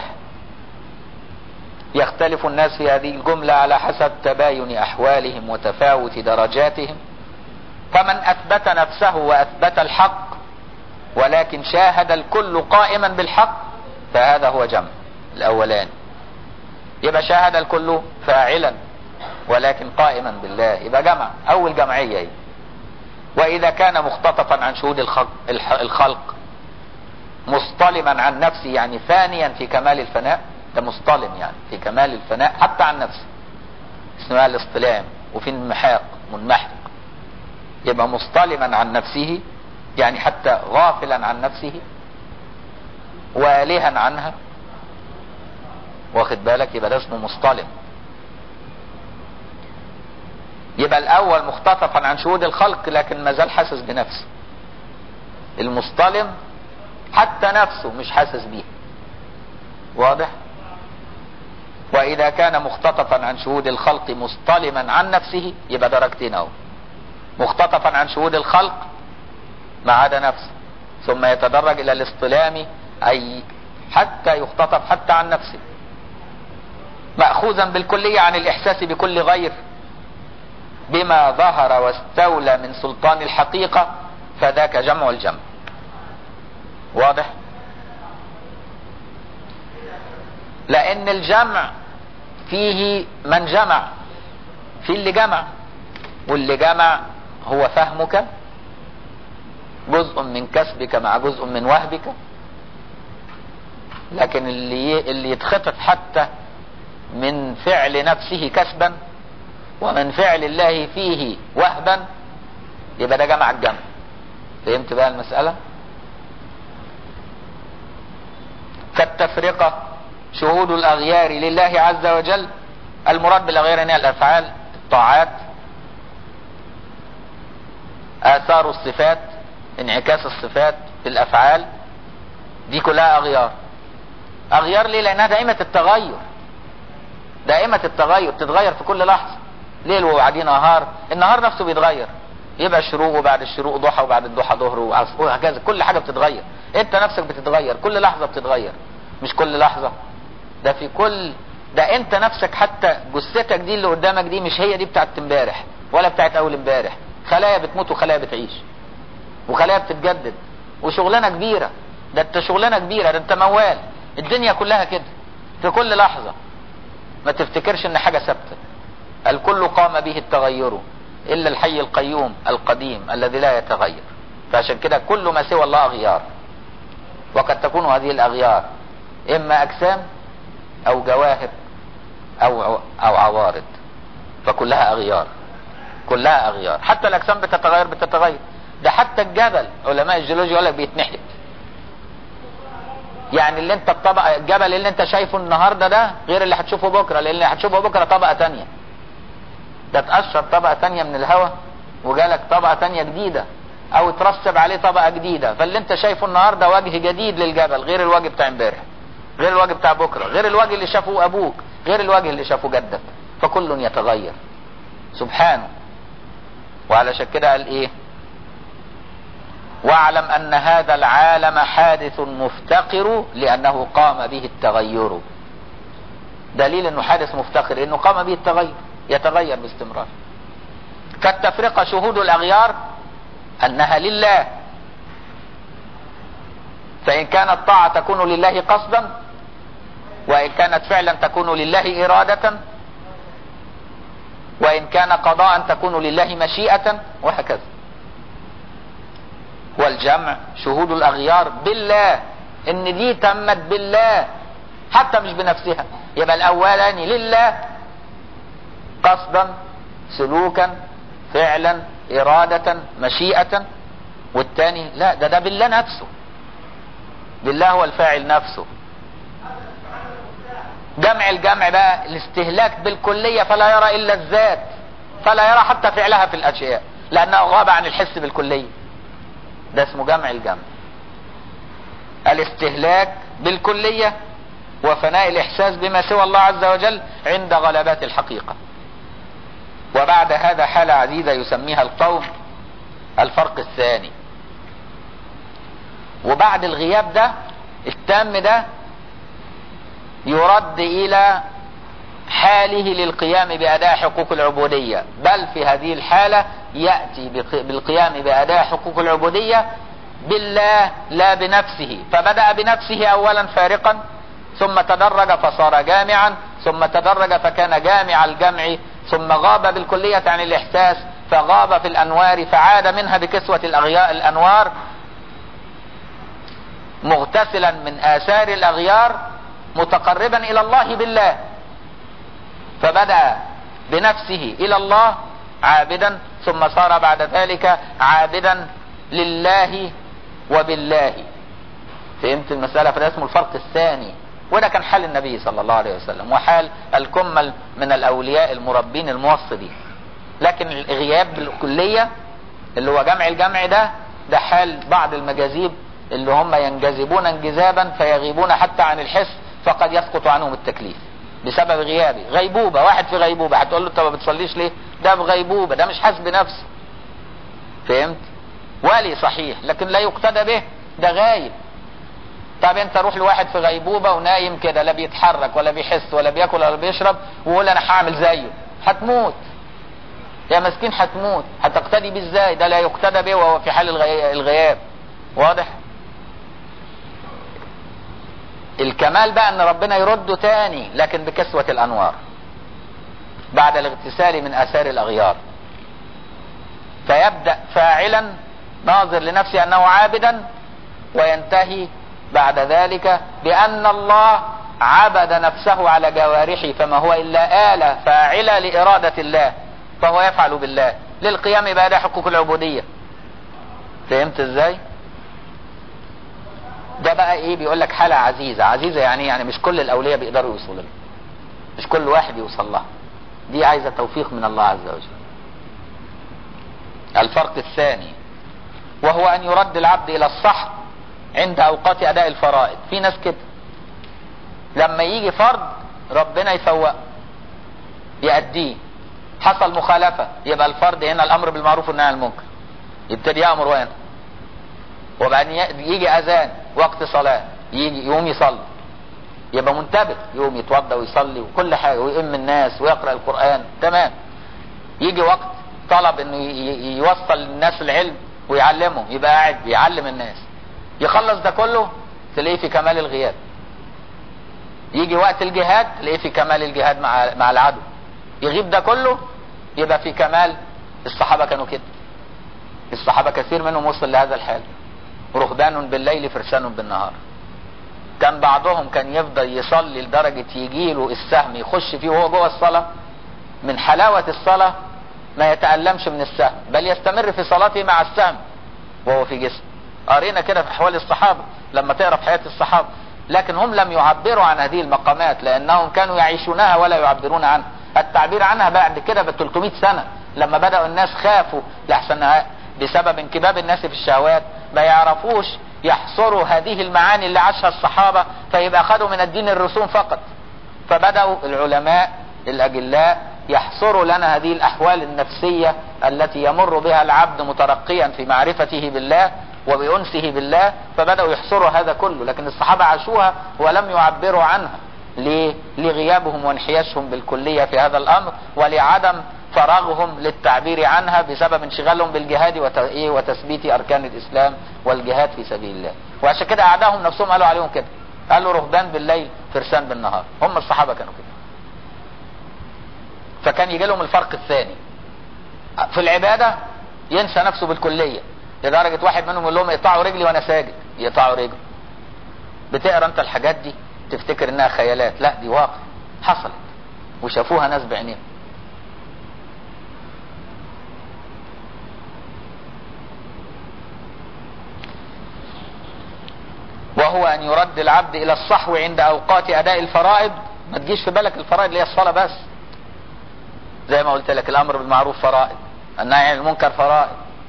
يختلف الناس في هذه الجملة على حسب تباين احوالهم وتفاوت درجاتهم فمن اثبت نفسه واثبت الحق ولكن شاهد الكل قائما بالحق فهذا هو جمع الاولاني يبقى شاهد الكل فاعلا ولكن قائما بالله يبقى جمع اول جمعية ايه واذا كان مختطفا عن شهود الخلق, الخلق مصطلما عن نفسه يعني ثانيا في كمال الفناء ده مصطلم يعني في كمال الفناء حتى عن نفسه اسمها الاصطلام وفي المحاق منمحق يبقى مصطلما عن نفسه يعني حتى غافلا عن نفسه والها عنها واخد بالك يبقى ده اسمه مصطلم يبقى الاول مختطفا عن شهود الخلق لكن ما زال حاسس بنفسه المصطلم حتى نفسه مش حاسس بيها واضح واذا كان مختطفا عن شهود الخلق مصطلما عن نفسه يبقى درجتين اهو مختطفا عن شهود الخلق ما عدا نفسه ثم يتدرج الى الاصطلام اي حتى يختطف حتى عن نفسه مأخوذا بالكلية عن الاحساس بكل غير بما ظهر واستولى من سلطان الحقيقة فذاك جمع الجمع واضح لان الجمع فيه من جمع في اللي جمع واللي جمع هو فهمك جزء من كسبك مع جزء من وهبك لكن اللي اللي يتخطف حتى من فعل نفسه كسبا ومن فعل الله فيه وهبا يبقى ده جمع الجمع فهمت بقى المسألة فالتفرقة شهود الأغيار لله عز وجل المراد بالأغيار هي الأفعال الطاعات آثار الصفات انعكاس الصفات في الأفعال دي كلها أغيار أغيار ليه لأنها دائمة التغير دائمة التغير تتغير في كل لحظة ليل وبعديه نهار النهار نفسه بيتغير يبقى شروق وبعد الشروق ضحى وبعد الضحى ظهر وهكذا كل حاجة بتتغير انت نفسك بتتغير كل لحظة بتتغير مش كل لحظة ده في كل ده انت نفسك حتى جثتك دي اللي قدامك دي مش هي دي بتاعت امبارح ولا بتاعت اول امبارح خلايا بتموت وخلايا بتعيش وخلايا بتتجدد وشغلانة كبيرة ده انت شغلانة كبيرة ده انت موال الدنيا كلها كده في كل لحظة ما تفتكرش ان حاجة ثابتة الكل قام به التغير الا الحي القيوم القديم الذي لا يتغير فعشان كده كل ما سوى الله اغيار وقد تكون هذه الاغيار اما اجسام او جواهر او او عوارض فكلها اغيار كلها اغيار حتى الاجسام بتتغير بتتغير ده حتى الجبل علماء الجيولوجيا يقول لك بيتنحت يعني اللي انت الطبقه الجبل اللي انت شايفه النهارده ده غير اللي هتشوفه بكره لان اللي هتشوفه بكره طبقه تانية ده اتقشر طبقه تانية من الهواء وجالك طبقه تانية جديده او اترسب عليه طبقه جديده فاللي انت شايفه النهارده وجه جديد للجبل غير الوجه بتاع امبارح غير الوجه بتاع بكره غير الوجه اللي شافه ابوك غير الوجه اللي شافه جدك فكل يتغير سبحانه وعلشان كده قال ايه واعلم ان هذا العالم حادث مفتقر لانه قام به التغير دليل انه حادث مفتقر انه قام به التغير يتغير باستمرار كالتفرقة شهود الاغيار انها لله فان كانت طاعة تكون لله قصدا وان كانت فعلا تكون لله ارادة وان كان قضاء تكون لله مشيئة وهكذا والجمع شهود الاغيار بالله ان دي تمت بالله حتى مش بنفسها يبقى الاولاني لله قصدا سلوكا فعلا ارادة مشيئة والتاني لا ده ده بالله نفسه بالله هو الفاعل نفسه جمع الجمع بقى الاستهلاك بالكلية فلا يرى الا الذات فلا يرى حتى فعلها في الاشياء لانه غاب عن الحس بالكلية ده اسمه جمع الجمع الاستهلاك بالكلية وفناء الاحساس بما سوى الله عز وجل عند غلبات الحقيقة وبعد هذا حالة عزيزة يسميها القوم الفرق الثاني وبعد الغياب ده التام ده يرد الى حاله للقيام باداء حقوق العبودية بل في هذه الحالة يأتي بالقيام باداء حقوق العبودية بالله لا بنفسه فبدأ بنفسه اولا فارقا ثم تدرج فصار جامعا ثم تدرج فكان جامع الجمع ثم غاب بالكلية عن الاحساس فغاب في الانوار فعاد منها بكسوة الاغياء الانوار مغتسلا من اثار الاغيار متقربا الى الله بالله فبدأ بنفسه الى الله عابدا ثم صار بعد ذلك عابدا لله وبالله فهمت المسألة فده اسمه الفرق الثاني وده كان حال النبي صلى الله عليه وسلم وحال الكمل من الاولياء المربين الموصلين لكن الغياب بالكلية اللي هو جمع الجمع ده ده حال بعض المجاذيب اللي هم ينجذبون انجذابا فيغيبون حتى عن الحس فقد يسقط عنهم التكليف بسبب غيابه غيبوبة واحد في غيبوبة هتقول له انت ما بتصليش ليه ده بغيبوبة ده مش حاسس بنفسه فهمت ولي صحيح لكن لا يقتدى به ده غايب طب انت روح لواحد في غيبوبة ونايم كده لا بيتحرك ولا بيحس ولا بياكل ولا بيشرب ويقول انا هعمل زيه هتموت يا مسكين هتموت هتقتدي بيه ازاي ده لا يقتدى به وهو في حال الغي... الغياب واضح الكمال بقى ان ربنا يرده تاني لكن بكسوة الانوار بعد الاغتسال من اثار الاغيار فيبدأ فاعلا ناظر لنفسه انه عابدا وينتهي بعد ذلك بان الله عبد نفسه على جوارحه فما هو الا آلة فاعلة لارادة الله فهو يفعل بالله للقيام بأداء حقوق العبودية فهمت ازاي ده بقى ايه بيقول لك حالة عزيزة عزيزة يعني يعني مش كل الاولياء بيقدروا يوصلوا لها مش كل واحد يوصل لها دي عايزة توفيق من الله عز وجل الفرق الثاني وهو ان يرد العبد الى الصح عند اوقات اداء الفرائض في ناس كده لما يجي فرض ربنا يفوق يأديه حصل مخالفة يبقى الفرض هنا الامر بالمعروف والنهي عن المنكر يبتدي يأمر وينهى وبعدين يجي اذان وقت صلاة يجي يقوم يصلي يبقى منتبه يقوم يتوضى ويصلي وكل حاجة ويؤم الناس ويقرأ القرآن تمام يجي وقت طلب انه يوصل للناس العلم ويعلمهم يبقى قاعد بيعلم الناس يخلص ده كله تلاقيه في كمال الغياب يجي وقت الجهاد تلاقيه في كمال الجهاد مع مع العدو يغيب ده كله يبقى في كمال الصحابة كانوا كده الصحابة كثير منهم وصل لهذا الحال رهبان بالليل فرسان بالنهار كان بعضهم كان يفضل يصلي لدرجة يجيله السهم يخش فيه وهو جوه الصلاة من حلاوة الصلاة ما يتألمش من السهم بل يستمر في صلاته مع السهم وهو في جسم قرينا كده في احوال الصحابة لما تقرا في حياة الصحابة لكن هم لم يعبروا عن هذه المقامات لانهم كانوا يعيشونها ولا يعبرون عنها التعبير عنها بعد كده ب 300 سنة لما بدأوا الناس خافوا لحسن بسبب انكباب الناس في الشهوات ما يعرفوش يحصروا هذه المعاني اللي عاشها الصحابة فيبقى خدوا من الدين الرسوم فقط فبدأوا العلماء الأجلاء يحصروا لنا هذه الأحوال النفسية التي يمر بها العبد مترقيا في معرفته بالله وبأنسه بالله فبدأوا يحصروا هذا كله لكن الصحابة عاشوها ولم يعبروا عنها ليه؟ لغيابهم وانحياشهم بالكلية في هذا الأمر ولعدم فراغهم للتعبير عنها بسبب انشغالهم بالجهاد وتثبيت أركان الإسلام والجهاد في سبيل الله وعشان كده أعدائهم نفسهم قالوا عليهم كده قالوا رهبان بالليل فرسان بالنهار هم الصحابة كانوا كده فكان يجي لهم الفرق الثاني في العبادة ينسى نفسه بالكلية لدرجة واحد منهم يقول لهم اقطعوا رجلي وانا ساجد يقطعوا رجلي بتقرا انت الحاجات دي تفتكر انها خيالات لا دي واقع حصلت وشافوها ناس بعينيهم وهو ان يرد العبد الى الصحو عند اوقات اداء الفرائض ما تجيش في بالك الفرائض اللي هي الصلاه بس زي ما قلت لك الامر بالمعروف فرائض النهي عن المنكر فرائض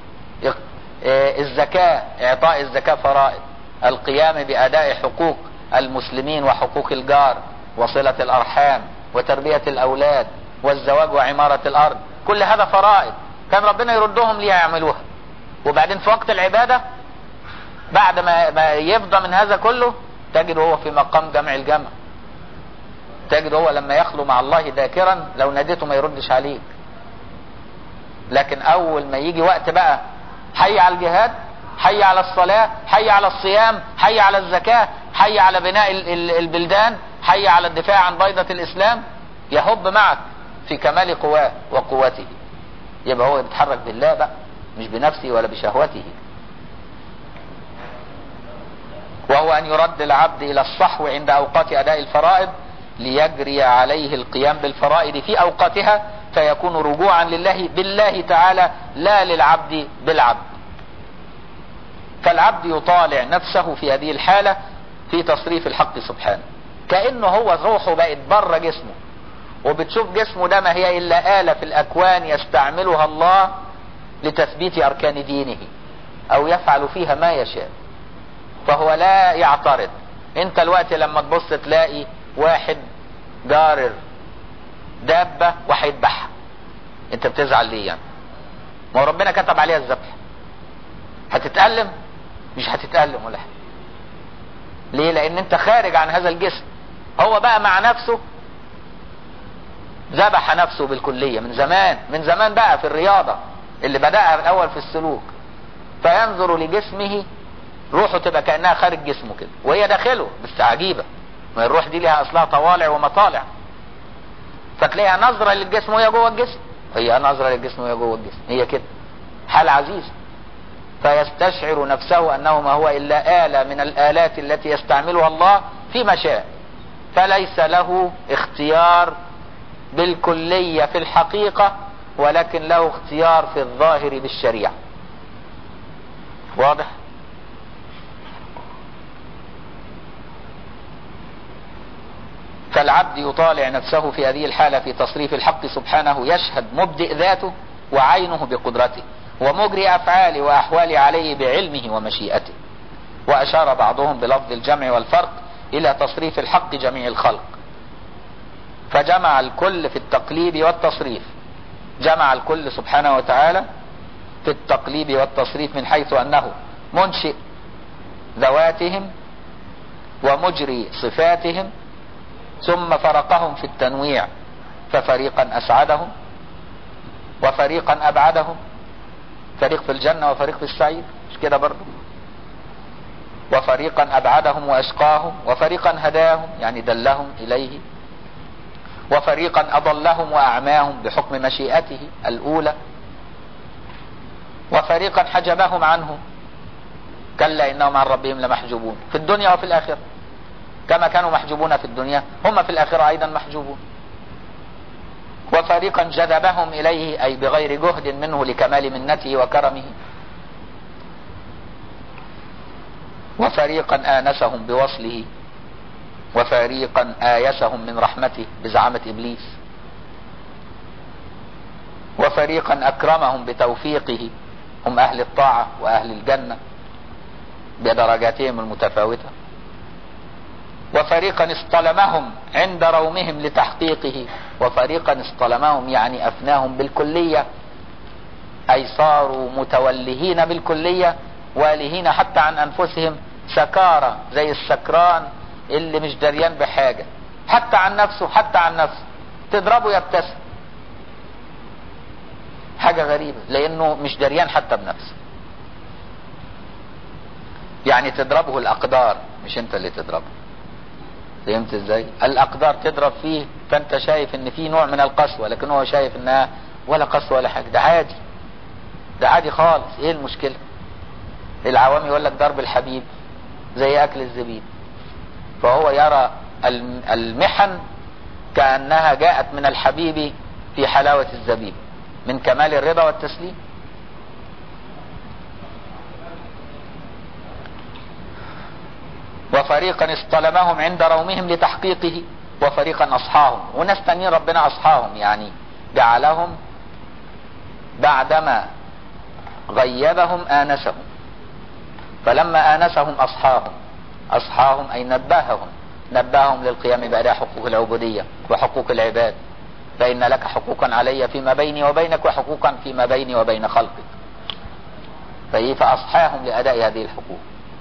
الزكاه اعطاء الزكاه فرائض القيام باداء حقوق المسلمين وحقوق الجار وصله الارحام وتربيه الاولاد والزواج وعماره الارض كل هذا فرائض كان ربنا يردهم ليها يعملوها وبعدين في وقت العباده بعد ما ما يفضى من هذا كله تجد هو في مقام جمع الجمع تجد هو لما يخلو مع الله ذاكرا لو ناديته ما يردش عليك لكن اول ما يجي وقت بقى حي على الجهاد حي على الصلاة حي على الصيام حي على الزكاة حي على بناء البلدان حي على الدفاع عن بيضة الاسلام يهب معك في كمال قواه وقوته يبقى هو بيتحرك بالله بقى مش بنفسه ولا بشهوته وهو ان يرد العبد الى الصحو عند اوقات اداء الفرائض ليجري عليه القيام بالفرائض في اوقاتها فيكون رجوعا لله بالله تعالى لا للعبد بالعبد فالعبد يطالع نفسه في هذه الحالة في تصريف الحق سبحانه كأنه هو روحه بقت بره جسمه وبتشوف جسمه ده ما هي إلا آلة في الأكوان يستعملها الله لتثبيت أركان دينه أو يفعل فيها ما يشاء فهو لا يعترض انت الوقت لما تبص تلاقي واحد جارر دابة وهيذبحها انت بتزعل ليه يعني ما هو ربنا كتب عليها الذبح هتتألم مش هتتألم ولا حاجة ليه لان انت خارج عن هذا الجسم هو بقى مع نفسه ذبح نفسه بالكلية من زمان من زمان بقى في الرياضة اللي بدأها الاول في السلوك فينظر لجسمه روحه تبقى كأنها خارج جسمه كده وهي داخله بس عجيبة ما الروح دي لها اصلها طوالع ومطالع فتلاقيها نظرة للجسم وهي جوه الجسم هي نظرة للجسم وهي جوه الجسم هي كده حال عزيزة فيستشعر نفسه انه ما هو الا آلة من الآلات التي يستعملها الله فيما شاء فليس له اختيار بالكلية في الحقيقة ولكن له اختيار في الظاهر بالشريعة واضح فالعبد يطالع نفسه في هذه الحالة في تصريف الحق سبحانه يشهد مبدئ ذاته وعينه بقدرته ومجري أفعاله وأحواله عليه بعلمه ومشيئته وأشار بعضهم بلفظ الجمع والفرق إلى تصريف الحق جميع الخلق فجمع الكل في التقليب والتصريف جمع الكل سبحانه وتعالى في التقليب والتصريف من حيث أنه منشئ ذواتهم ومجري صفاتهم ثم فرقهم في التنويع ففريقا اسعدهم وفريقا ابعدهم فريق في الجنة وفريق في السعير مش كده برضه وفريقا ابعدهم واشقاهم وفريقا هداهم يعني دلهم اليه وفريقا اضلهم واعماهم بحكم مشيئته الاولى وفريقا حجبهم عنه كلا انهم عن ربهم لمحجوبون في الدنيا وفي الاخره كما كانوا محجوبون في الدنيا هم في الآخرة أيضا محجوبون وفريقا جذبهم إليه أي بغير جهد منه لكمال منته وكرمه وفريقا آنسهم بوصله وفريقا آيسهم من رحمته بزعامة إبليس وفريقا أكرمهم بتوفيقه هم أهل الطاعة وأهل الجنة بدرجاتهم المتفاوته وفريقا اصطلمهم عند رومهم لتحقيقه وفريقا اصطلمهم يعني افناهم بالكلية اي صاروا متولهين بالكلية والهين حتى عن انفسهم سكارى زي السكران اللي مش دريان بحاجة حتى عن نفسه حتى عن نفسه تضربه يبتسم حاجة غريبة لانه مش دريان حتى بنفسه يعني تضربه الاقدار مش انت اللي تضربه فهمت ازاي الاقدار تضرب فيه فانت شايف ان في نوع من القسوة لكن هو شايف انها ولا قسوة ولا حاجة ده عادي ده عادي خالص ايه المشكلة العوام يقول لك ضرب الحبيب زي اكل الزبيب فهو يرى المحن كأنها جاءت من الحبيب في حلاوة الزبيب من كمال الرضا والتسليم وفريقا اصطلمهم عند رومهم لتحقيقه وفريقا اصحاهم وناس تانيين ربنا اصحاهم يعني جعلهم بعدما غيبهم آنسهم فلما آنسهم أصحاهم أصحاهم أي نبههم نبههم للقيام بأداء حقوق العبودية وحقوق العباد فإن لك حقوقا علي فيما بيني وبينك وحقوقا فيما بيني وبين خلقك فإيه فأصحاهم لأداء هذه الحقوق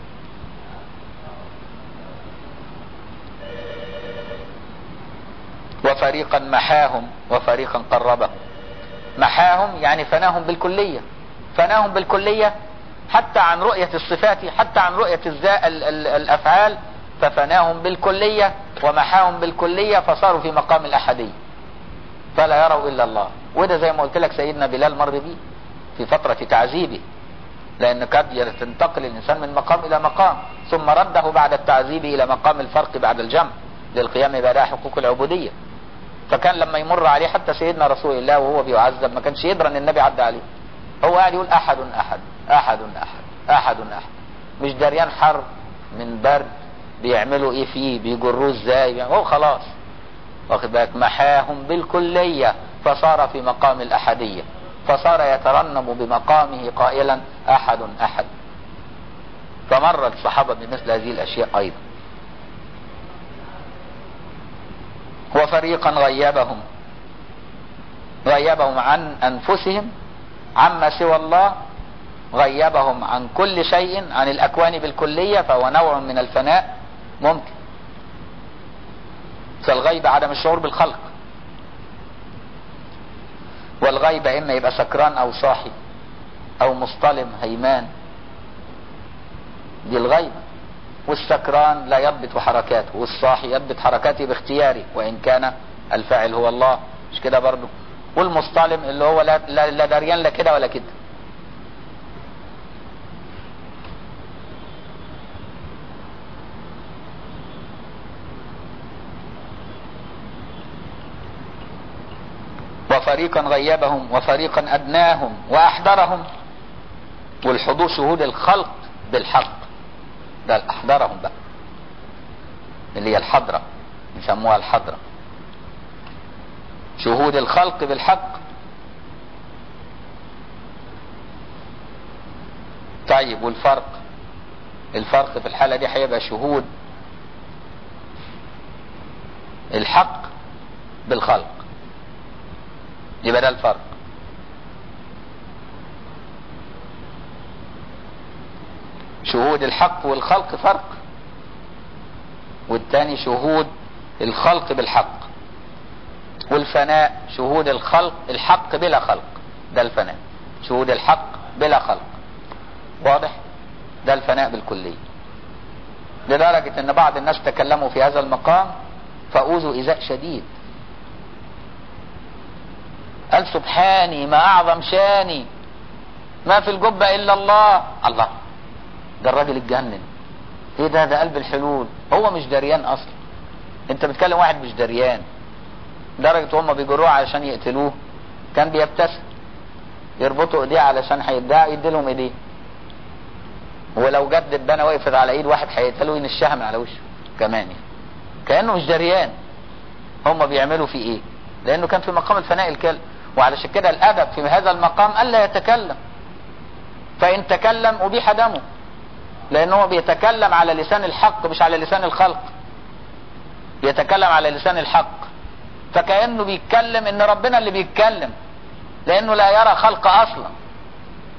وفريقا محاهم وفريقا قربهم محاهم يعني فناهم بالكلية فناهم بالكلية حتى عن رؤية الصفات حتى عن رؤية الزاء ال ال الأفعال ففناهم بالكلية ومحاهم بالكلية فصاروا في مقام الأحدية فلا يروا إلا الله وده زي ما قلت لك سيدنا بلال مر بيه في فترة تعذيبه لأن قد تنتقل الإنسان من مقام إلى مقام ثم رده بعد التعذيب إلى مقام الفرق بعد الجمع للقيام بأداء حقوق العبودية فكان لما يمر عليه حتى سيدنا رسول الله وهو بيعذب ما كانش يدرى ان النبي عدى عليه هو قاعد يقول احد احد احد احد احد احد مش دريان حر من برد بيعملوا ايه فيه بيجروه ازاي هو خلاص واخد بالك محاهم بالكلية فصار في مقام الاحدية فصار يترنم بمقامه قائلا احد احد فمر الصحابة بمثل هذه الاشياء ايضا وفريقا غيبهم غيبهم عن انفسهم عما سوى الله غيبهم عن كل شيء عن الاكوان بالكلية فهو نوع من الفناء ممكن فالغيب عدم الشعور بالخلق والغيب اما يبقى سكران او صاحي او مصطلم هيمان دي الغيبه والسكران لا يضبط حركاته والصاحي يضبط حركاته باختياره وان كان الفاعل هو الله مش كده برضه والمصطلم اللي هو لا, لا, لا دريان لا كده ولا كده وفريقا غيبهم وفريقا ادناهم واحضرهم والحضور شهود الخلق بالحق ده احضرهم بقى اللي هي الحضرة يسموها الحضرة شهود الخلق بالحق طيب والفرق الفرق في الحالة دي هيبقى شهود الحق بالخلق يبقى ده الفرق شهود الحق والخلق فرق والتاني شهود الخلق بالحق والفناء شهود الخلق الحق بلا خلق ده الفناء شهود الحق بلا خلق واضح ده الفناء بالكلية لدرجة ان بعض الناس تكلموا في هذا المقام فأوذوا إيذاء شديد قال سبحاني ما أعظم شاني ما في الجبة إلا الله الله ده الراجل اتجنن ايه ده ده قلب الحلول هو مش دريان اصلا انت بتكلم واحد مش دريان درجة هم بيجروه علشان يقتلوه كان بيبتسم يربطوا ايديه علشان هيدعي يدي لهم ايديه ولو جد الدنا وقفت على ايد واحد هيقتله ينشها من على وشه كمان يعني. كانه مش دريان هم بيعملوا فيه ايه لانه كان في مقام الفناء الكلب وعلشان كده الادب في هذا المقام الا يتكلم فان تكلم ابيح دمه لانه بيتكلم على لسان الحق مش على لسان الخلق بيتكلم على لسان الحق فكأنه بيتكلم ان ربنا اللي بيتكلم لانه لا يرى خلق اصلا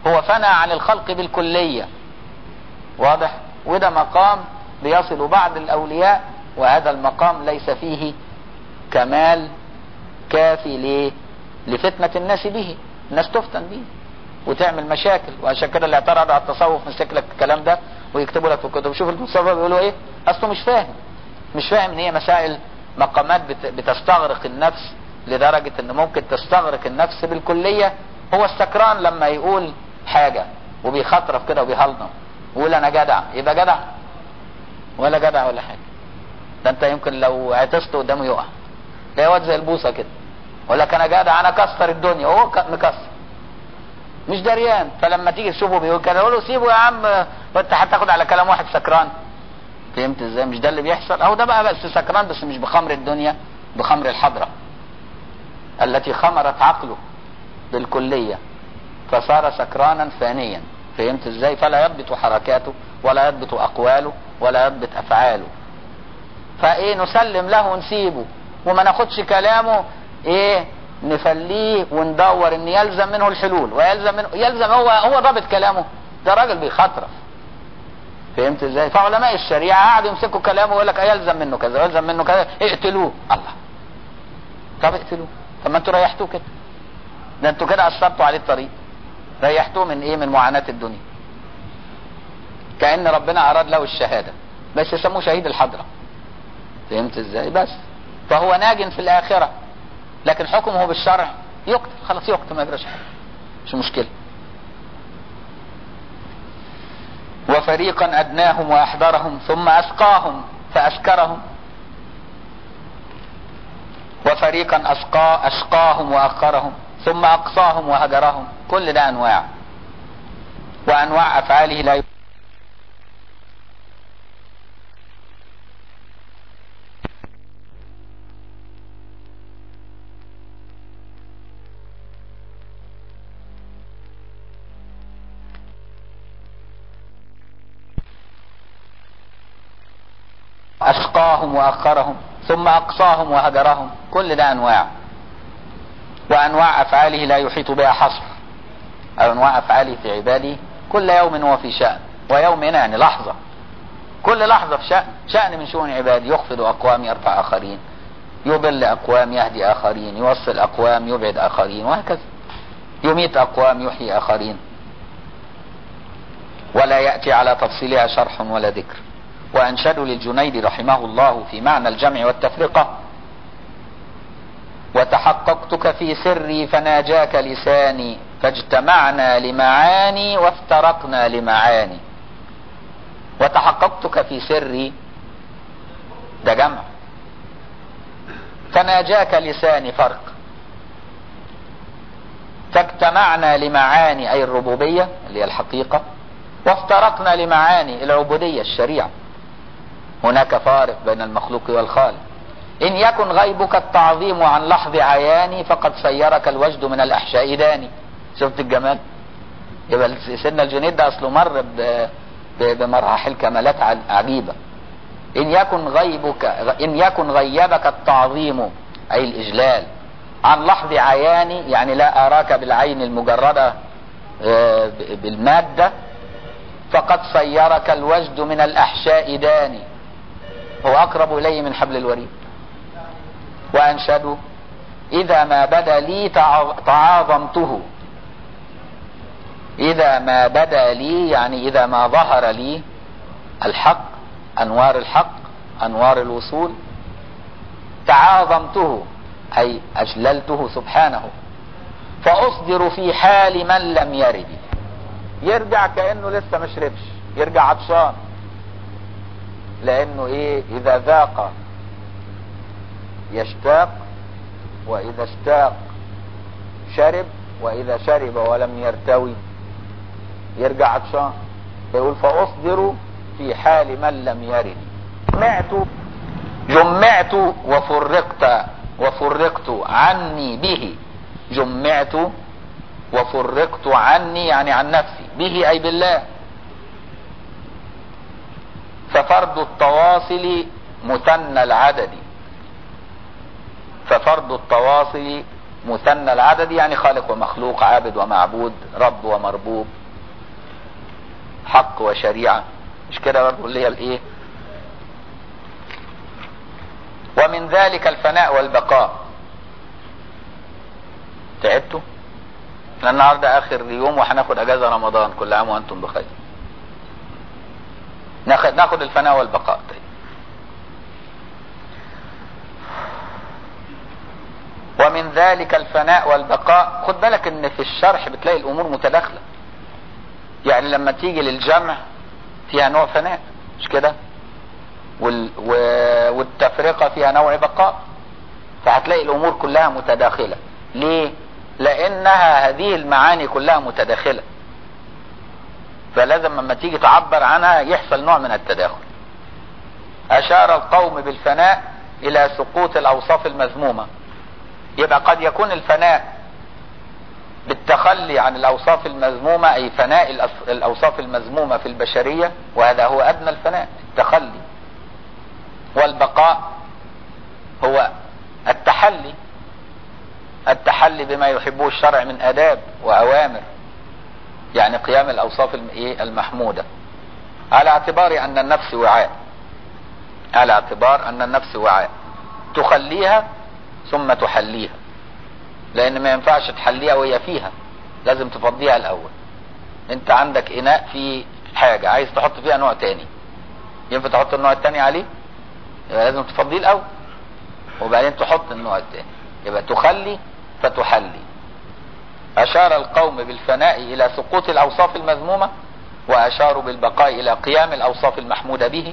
هو فنى عن الخلق بالكلية واضح وده مقام بيصل بعض الاولياء وهذا المقام ليس فيه كمال كافي ليه لفتنة الناس به الناس تفتن به وتعمل مشاكل وعشان كده اللي اعترض على التصوف مسك لك الكلام ده ويكتبوا لك في الكتب شوف المتصوف بيقولوا ايه اصله مش فاهم مش فاهم ان هي مسائل مقامات بت- بتستغرق النفس لدرجة ان ممكن تستغرق النفس بالكلية هو السكران لما يقول حاجة وبيخطرف كده وبيهلضم ويقول انا جدع يبقى جدع ولا جدع ولا حاجة ده انت يمكن لو عطست قدامه يقع ده واد زي البوصة كده يقول لك انا جدع انا كسر الدنيا وهو ك- مكسر مش دريان فلما تيجي تشوفه بيقول كده قول له سيبه يا عم وانت هتاخد على كلام واحد سكران فهمت ازاي مش ده اللي بيحصل اهو ده بقى بس سكران بس مش بخمر الدنيا بخمر الحضرة التي خمرت عقله بالكلية فصار سكرانا فانيا فهمت ازاي فلا يضبط حركاته ولا يضبط اقواله ولا يضبط افعاله فايه نسلم له ونسيبه وما ناخدش كلامه ايه نفليه وندور ان يلزم منه الحلول ويلزم منه يلزم هو هو ضابط كلامه ده راجل بيخطرف فهمت ازاي فعلماء الشريعه قعدوا يمسكوا كلامه ويقول لك يلزم منه كذا يلزم منه كذا اقتلوه الله طب اقتلوه طب ما انتوا ريحتوه كده ده انتوا كده اثرتوا عليه الطريق ريحتوه من ايه من معاناه الدنيا كان ربنا اراد له الشهاده بس يسموه شهيد الحضره فهمت ازاي بس فهو ناج في الاخره لكن حكمه بالشرع يقتل خلاص يقتل ما يجراش حاجه مش مشكله وفريقا ادناهم واحضرهم ثم اسقاهم فاسكرهم وفريقا اسقى اشقاهم واخرهم ثم اقصاهم وهجرهم كل ده انواع وانواع افعاله لا أشقاهم وأخرهم ثم أقصاهم وهجرهم كل ده أنواع وأنواع أفعاله لا يحيط بها حصر أو أنواع أفعاله في عباده كل يوم هو في شأن ويومنا يعني لحظة كل لحظة في شأن شأن من شؤون عباده يخفض أقوام يرفع آخرين يضل أقوام يهدي آخرين يوصل أقوام يبعد آخرين وهكذا يميت أقوام يحيي آخرين ولا يأتي على تفصيلها شرح ولا ذكر وأنشد للجنيد رحمه الله في معنى الجمع والتفرقة وتحققتك في سري فناجاك لساني فاجتمعنا لمعاني وافترقنا لمعاني وتحققتك في سري ده جمع فناجاك لساني فرق فاجتمعنا لمعاني أي الربوبية اللي هي الحقيقة وافترقنا لمعاني العبودية الشريعة هناك فارق بين المخلوق والخالق إن يكن غيبك التعظيم عن لحظ عياني فقد سيرك الوجد من الأحشاء داني شفت الجمال يبقى سيدنا الجنيد ده أصله مر ب- ب- بمراحل كمالات ع- عجيبة إن يكن غيبك إن يكن غيبك التعظيم أي الإجلال عن لحظ عياني يعني لا أراك بالعين المجردة آه، ب- بالمادة فقد سيرك الوجد من الأحشاء داني هو أقرب إليه من حبل الوريد وأنشد إذا ما بدا لي تعظ- تعاظمته إذا ما بدا لي يعني إذا ما ظهر لي الحق أنوار الحق أنوار الوصول تعاظمته أي أجللته سبحانه فأصدر في حال من لم يرد يرجع كأنه لسه ما شربش يرجع عطشان لأنه إيه إذا ذاق يشتاق وإذا اشتاق شرب وإذا شرب ولم يرتوي يرجع عطشان فيقول فأصدر في حال من لم يرد جمعت جمعت وفرقت وفرقت عني به جمعت وفرقت عني يعني عن نفسي به أي بالله ففرض التواصل مثنى العدد ففرض التواصل مثنى العدد يعني خالق ومخلوق عابد ومعبود رب ومربوب حق وشريعة مش كده برضه اللي هي الايه ومن ذلك الفناء والبقاء تعبتوا احنا النهارده اخر يوم وهناخد اجازه رمضان كل عام وانتم بخير ناخد ناخد الفناء والبقاء طيب ومن ذلك الفناء والبقاء خد بالك ان في الشرح بتلاقي الامور متداخله يعني لما تيجي للجمع فيها نوع فناء مش كده وال... و... والتفرقه فيها نوع بقاء فهتلاقي الامور كلها متداخله ليه لانها هذه المعاني كلها متداخله فلازم لما تيجي تعبر عنها يحصل نوع من التداخل اشار القوم بالفناء الى سقوط الاوصاف المذمومه يبقى قد يكون الفناء بالتخلي عن الاوصاف المذمومه اي فناء الاوصاف المذمومه في البشريه وهذا هو ادنى الفناء التخلي والبقاء هو التحلي التحلي بما يحبه الشرع من اداب واوامر يعني قيام الاوصاف المحموده على اعتبار ان النفس وعاء على اعتبار ان النفس وعاء تخليها ثم تحليها لان ما ينفعش تحليها وهي فيها لازم تفضيها الاول انت عندك اناء فيه حاجة عايز تحط فيها نوع تاني ينفع تحط النوع التاني عليه يبقى لازم تفضيه الاول وبعدين تحط النوع التاني يبقى تخلي فتحلي اشار القوم بالفناء الى سقوط الاوصاف المذمومة واشاروا بالبقاء الى قيام الاوصاف المحمودة به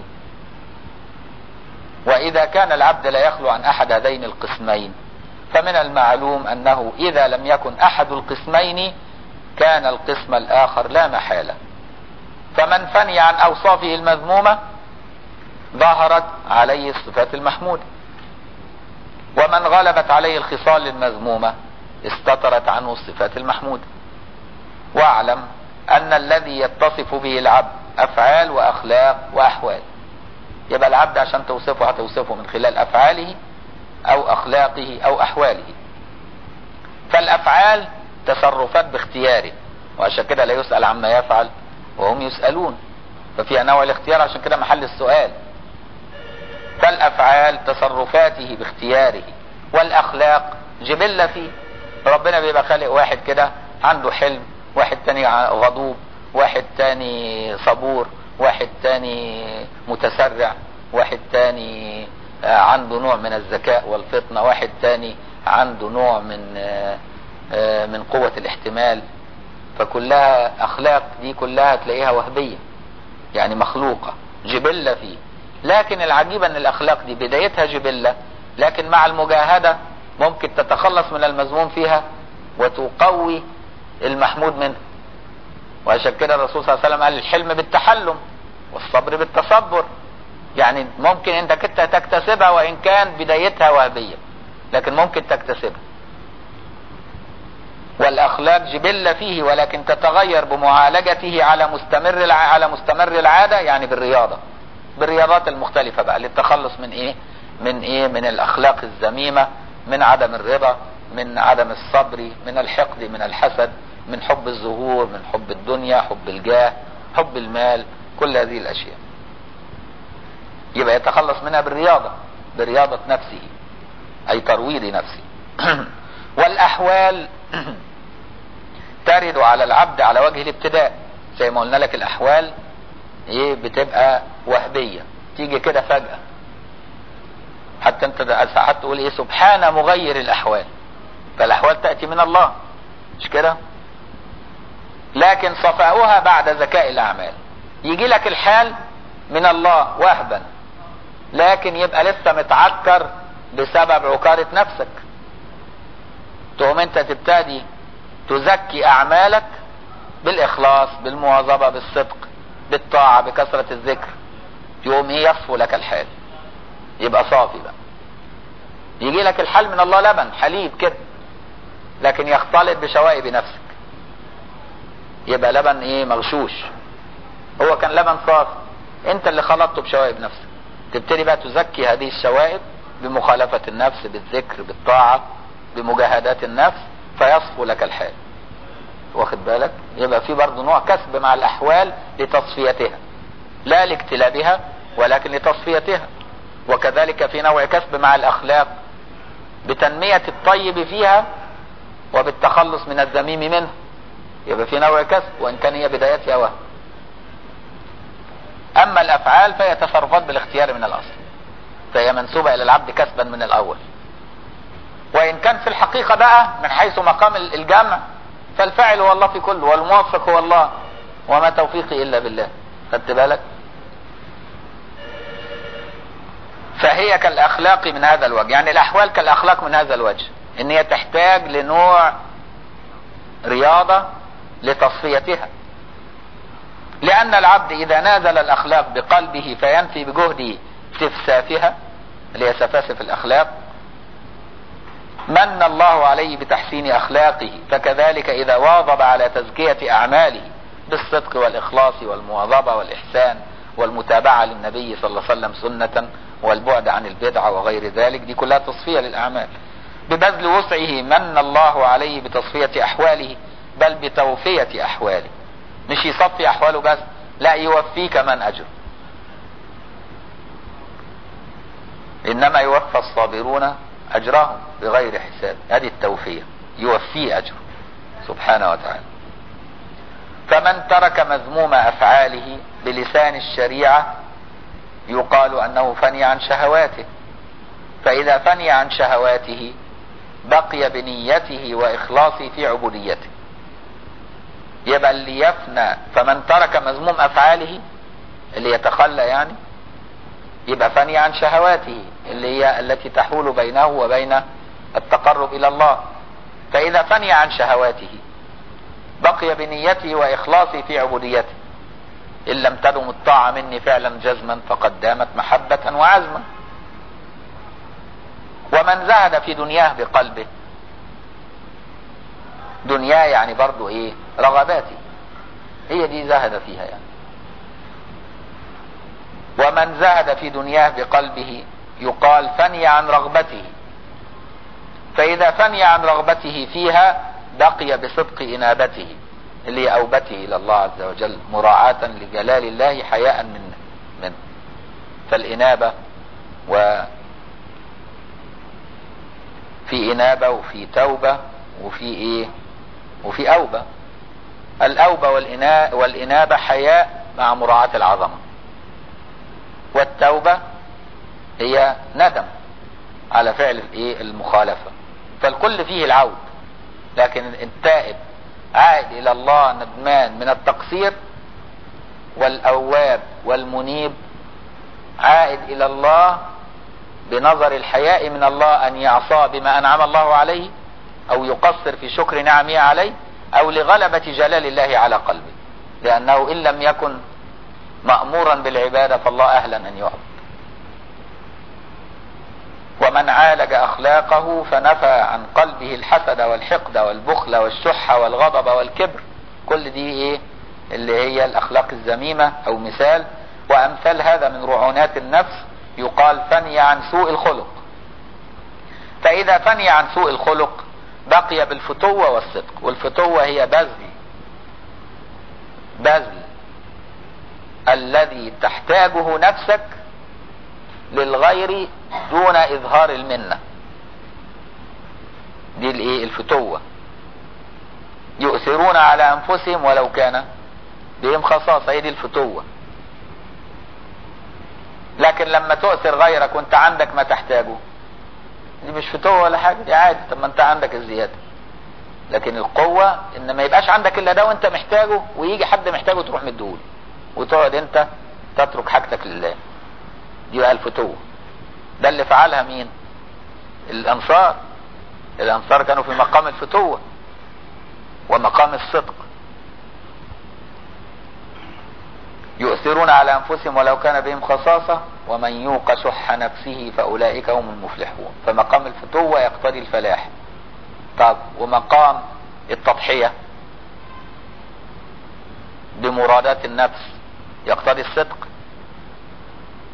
واذا كان العبد لا يخلو عن احد هذين القسمين فمن المعلوم انه اذا لم يكن احد القسمين كان القسم الاخر لا محالة فمن فني عن اوصافه المذمومة ظهرت عليه الصفات المحمودة ومن غلبت عليه الخصال المذمومة استترت عنه الصفات المحمودة واعلم ان الذي يتصف به العبد افعال واخلاق واحوال يبقى العبد عشان توصفه هتوصفه من خلال افعاله او اخلاقه او احواله فالافعال تصرفات باختياره وعشان كده لا يسأل عما يفعل وهم يسألون ففي انواع الاختيار عشان كده محل السؤال فالافعال تصرفاته باختياره والاخلاق جبلة فيه ربنا بيبقى خالق واحد كده عنده حلم واحد تاني غضوب واحد تاني صبور واحد تاني متسرع واحد تاني عنده نوع من الذكاء والفطنة واحد تاني عنده نوع من من قوة الاحتمال فكلها اخلاق دي كلها تلاقيها وهبية يعني مخلوقة جبلة فيه لكن العجيب ان الاخلاق دي بدايتها جبلة لكن مع المجاهدة ممكن تتخلص من المذموم فيها وتقوي المحمود منه وعشان كده الرسول صلى الله عليه وسلم قال الحلم بالتحلم والصبر بالتصبر يعني ممكن انت كنت تكتسبها وان كان بدايتها وهبية لكن ممكن تكتسبها والاخلاق جبلة فيه ولكن تتغير بمعالجته على مستمر على مستمر العادة يعني بالرياضة بالرياضات المختلفة بقى للتخلص من ايه من ايه من الاخلاق الذميمة من عدم الرضا من عدم الصبر من الحقد من الحسد من حب الظهور من حب الدنيا حب الجاه حب المال كل هذه الاشياء يبقى يتخلص منها بالرياضة برياضة نفسه اي ترويض نفسه والاحوال ترد على العبد على وجه الابتداء زي ما قلنا لك الاحوال ايه بتبقى وهبية تيجي كده فجأة حتى انت ساعات تقول ايه سبحان مغير الاحوال فالاحوال تأتي من الله مش كده لكن صفاؤها بعد ذكاء الاعمال يجي لك الحال من الله وهبا لكن يبقى لسه متعكر بسبب عكارة نفسك تقوم انت تبتدي تزكي اعمالك بالاخلاص بالمواظبة بالصدق بالطاعة بكثرة الذكر يقوم ايه يصفو لك الحال يبقى صافي بقى يجي لك الحال من الله لبن حليب كده لكن يختلط بشوائب نفسك يبقى لبن ايه مغشوش هو كان لبن صافي انت اللي خلطته بشوائب نفسك تبتدي بقى تزكي هذه الشوائب بمخالفة النفس بالذكر بالطاعة بمجاهدات النفس فيصفو لك الحال واخد بالك يبقى في برضه نوع كسب مع الاحوال لتصفيتها لا لاكتلابها ولكن لتصفيتها وكذلك في نوع كسب مع الاخلاق بتنمية الطيب فيها وبالتخلص من الذميم منه يبقى في نوع كسب وان كان هي بدايتها وهم اما الافعال فهي تصرفات بالاختيار من الاصل فهي منسوبة الى العبد كسبا من الاول وان كان في الحقيقة بقى من حيث مقام الجمع فالفاعل هو الله في كله والموفق هو الله وما توفيقي الا بالله خدت بالك فهي كالاخلاق من هذا الوجه يعني الاحوال كالاخلاق من هذا الوجه ان هي تحتاج لنوع رياضة لتصفيتها لان العبد اذا نازل الاخلاق بقلبه فينفي بجهده استفسافها اللي هي سفاسف الاخلاق من الله عليه بتحسين اخلاقه فكذلك اذا واظب على تزكية اعماله بالصدق والاخلاص والمواظبة والاحسان والمتابعة للنبي صلى الله عليه وسلم سنة والبعد عن البدعة وغير ذلك دي كلها تصفية للاعمال ببذل وسعه من الله عليه بتصفية احواله بل بتوفية احواله مش يصفي احواله بس لا يوفيه كمان اجر انما يوفى الصابرون اجرهم بغير حساب هذه التوفية يوفيه اجره سبحانه وتعالى فمن ترك مذموم افعاله بلسان الشريعة يقال انه فني عن شهواته فاذا فني عن شهواته بقي بنيته واخلاصه في عبوديته يبقى اللي يفنى فمن ترك مذموم افعاله اللي يتخلى يعني يبقى فني عن شهواته اللي هي التي تحول بينه وبين التقرب الى الله فاذا فني عن شهواته بقي بنيته واخلاصه في عبوديته ان لم تدم الطاعة مني فعلا جزما فقد دامت محبة وعزما ومن زهد في دنياه بقلبه دنياه يعني برضو ايه رغباتي هي دي زهد فيها يعني ومن زهد في دنياه بقلبه يقال فني عن رغبته فاذا فني عن رغبته فيها بقي بصدق انابته اللي هي اوبته الى الله عز وجل مراعاة لجلال الله حياء منه منه فالانابة و في انابة وفي توبة وفي ايه وفي اوبة الاوبة والإنا... والانابة حياء مع مراعاة العظمة والتوبة هي ندم على فعل الايه المخالفة فالكل فيه العود لكن التائب عائد الى الله ندمان من التقصير والاواب والمنيب عائد الى الله بنظر الحياء من الله ان يعصى بما انعم الله عليه او يقصر في شكر نعمه عليه او لغلبة جلال الله على قلبه لانه ان لم يكن مأمورا بالعبادة فالله اهلا ان يعبد ومن عالج اخلاقه فنفى عن قلبه الحسد والحقد والبخل والشح والغضب والكبر كل دي ايه اللي هي الاخلاق الذميمة او مثال وامثال هذا من رعونات النفس يقال فني عن سوء الخلق فاذا فني عن سوء الخلق بقي بالفتوة والصدق والفتوة هي بذل بذل الذي تحتاجه نفسك للغير دون اظهار المنة دي الايه الفتوة يؤثرون على انفسهم ولو كان بهم خصاصة هي دي الفتوة لكن لما تؤثر غيرك وانت عندك ما تحتاجه دي مش فتوة ولا حاجة دي عادي طب ما انت عندك الزيادة لكن القوة ان ما يبقاش عندك الا ده وانت محتاجه ويجي حد محتاجه تروح مديهوله وتقعد انت تترك حاجتك لله دي بقى الفتوة ده اللي فعلها مين الانصار الانصار كانوا في مقام الفتوة ومقام الصدق يؤثرون على انفسهم ولو كان بهم خصاصة ومن يوق شح نفسه فاولئك هم المفلحون فمقام الفتوة يقتضي الفلاح طب ومقام التضحية بمرادات النفس يقتضي الصدق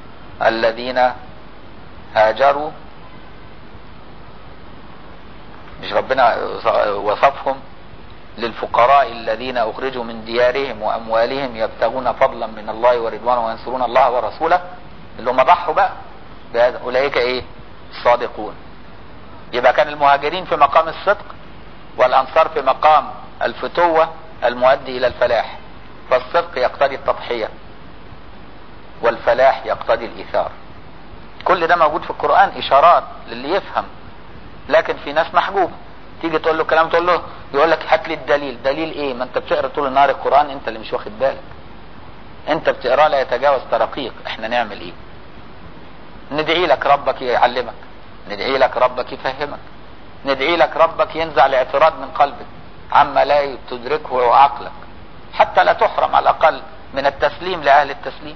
الذين هاجروا مش ربنا وصفهم للفقراء الذين اخرجوا من ديارهم واموالهم يبتغون فضلا من الله ورضوانه وينصرون الله ورسوله اللي هم ضحوا بقى بهذا اولئك ايه الصادقون يبقى كان المهاجرين في مقام الصدق والانصار في مقام الفتوة المؤدي الى الفلاح فالصدق يقتضي التضحية والفلاح يقتضي الايثار كل ده موجود في القرآن اشارات للي يفهم لكن في ناس محجوبة تيجي تقول له كلام تقول له يقول لك هات لي الدليل دليل ايه ما انت بتقرا طول النهار القرآن انت اللي مش واخد بالك انت بتقرا لا يتجاوز ترقيق احنا نعمل ايه ندعي لك ربك يعلمك ندعي لك ربك يفهمك ندعي لك ربك ينزع الاعتراض من قلبك عما لا تدركه عقلك حتى لا تحرم على الاقل من التسليم لاهل التسليم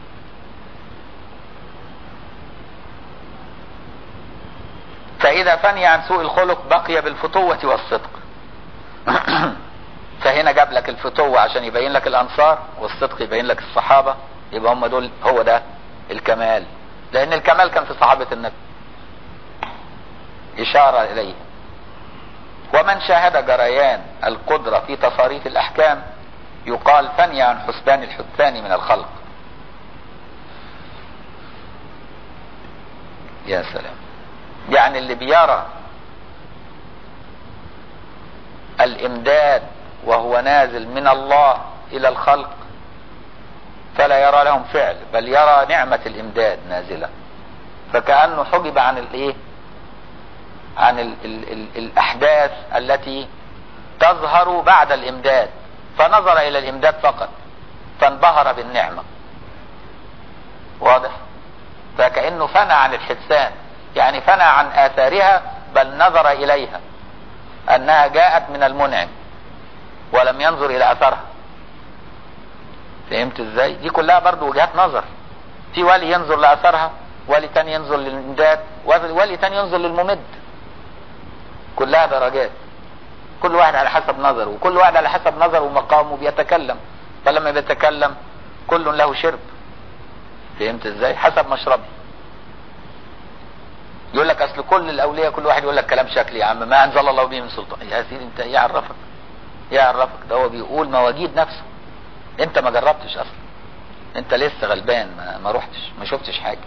فاذا فني عن سوء الخلق بقي بالفتوة والصدق فهنا جاب لك الفتوة عشان يبين لك الانصار والصدق يبين لك الصحابة يبقى هم دول هو ده الكمال لان الكمال كان في صحابة النبي اشارة اليه ومن شاهد جريان القدرة في تصاريف الاحكام يقال فني عن حسبان الحسان من الخلق يا سلام يعني اللي بيرى الامداد وهو نازل من الله الى الخلق فلا يرى لهم فعل بل يرى نعمة الامداد نازلة فكأنه حجب عن الايه عن ال ال ال الاحداث التي تظهر بعد الامداد فنظر الى الامداد فقط فانبهر بالنعمة واضح فكأنه فنى عن الحسان يعني فنى عن اثارها بل نظر اليها انها جاءت من المنعم ولم ينظر الى اثرها فهمت ازاي دي كلها برضو وجهات نظر في ولي ينظر لاثرها ولي تاني ينظر للامداد ولي تاني ينظر للممد كلها درجات كل واحد على حسب نظره وكل واحد على حسب نظره ومقامه بيتكلم فلما بيتكلم كل له شرب فهمت ازاي حسب مشربه يقول لك اصل كل الاولياء كل واحد يقول لك كلام شكلي يا عم ما انزل الله به من سلطان يا سيدي انت ايه عرفك ايه عرفك ده هو بيقول مواجيد نفسه انت ما جربتش اصلا انت لسه غلبان ما, ما رحتش ما شفتش حاجه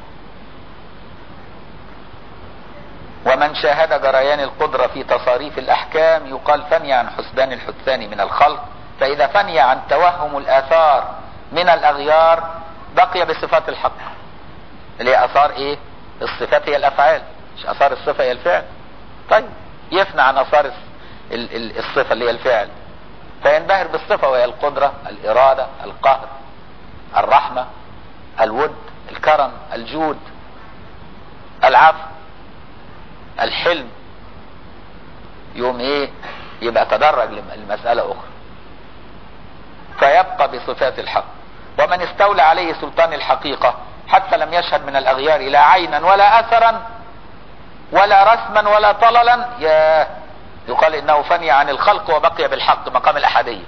ومن شاهد جريان القدرة في تصاريف الأحكام يقال فني عن حسبان الحسان من الخلق فإذا فني عن توهم الآثار من الأغيار بقي بصفات الحق اللي هي آثار إيه؟ الصفات هي الأفعال مش آثار الصفة هي الفعل طيب يفنى عن آثار الصفة اللي هي الفعل فينبهر بالصفة وهي القدرة الإرادة القهر الرحمة الود الكرم الجود العفو الحلم يوم ايه يبقى تدرج المسألة اخرى فيبقى بصفات الحق ومن استولى عليه سلطان الحقيقة حتى لم يشهد من الاغيار لا عينا ولا اثرا ولا رسما ولا طللا يا يقال انه فني عن الخلق وبقي بالحق مقام الاحادية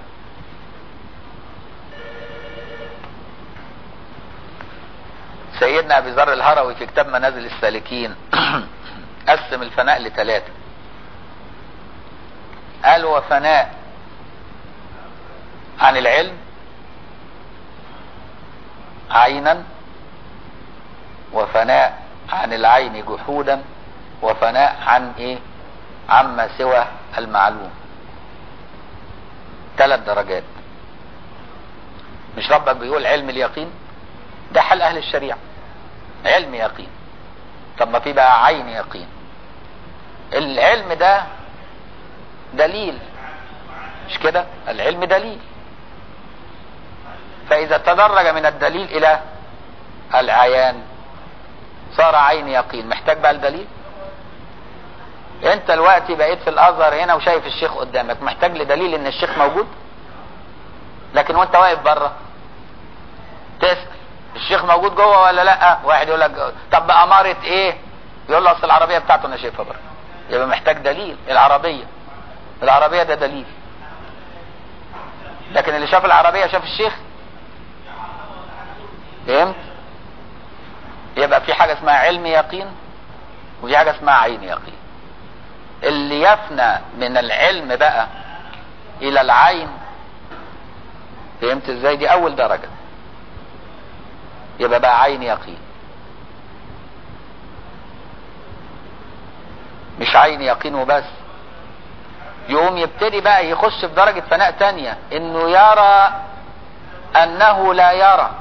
سيدنا ابي ذر الهروي في كتاب منازل السالكين قسم الفناء لثلاثة قال وفناء عن العلم عينا وفناء عن العين جحودا وفناء عن ايه عما سوى المعلوم ثلاث درجات مش ربك بيقول علم اليقين ده حل اهل الشريعة علم يقين طب ما في بقى عين يقين العلم ده دليل مش كده العلم دليل فاذا تدرج من الدليل الى العيان صار عين يقين محتاج بقى الدليل انت دلوقتي بقيت في الازهر هنا وشايف الشيخ قدامك محتاج لدليل ان الشيخ موجود لكن وانت واقف بره تسال الشيخ موجود جوه ولا لا واحد يقول لك طب بأمارة ايه يقول له اصل العربية بتاعته انا شايفها بره يبقى محتاج دليل العربية العربية ده دليل لكن اللي شاف العربية شاف الشيخ فهمت يبقى في حاجة اسمها علم يقين وفي حاجة اسمها عين يقين اللي يفنى من العلم بقى الى العين فهمت ازاي دي اول درجة يبقى بقى عين يقين مش عين يقين وبس يقوم يبتدي بقى يخش في درجة فناء تانية انه يرى انه لا يرى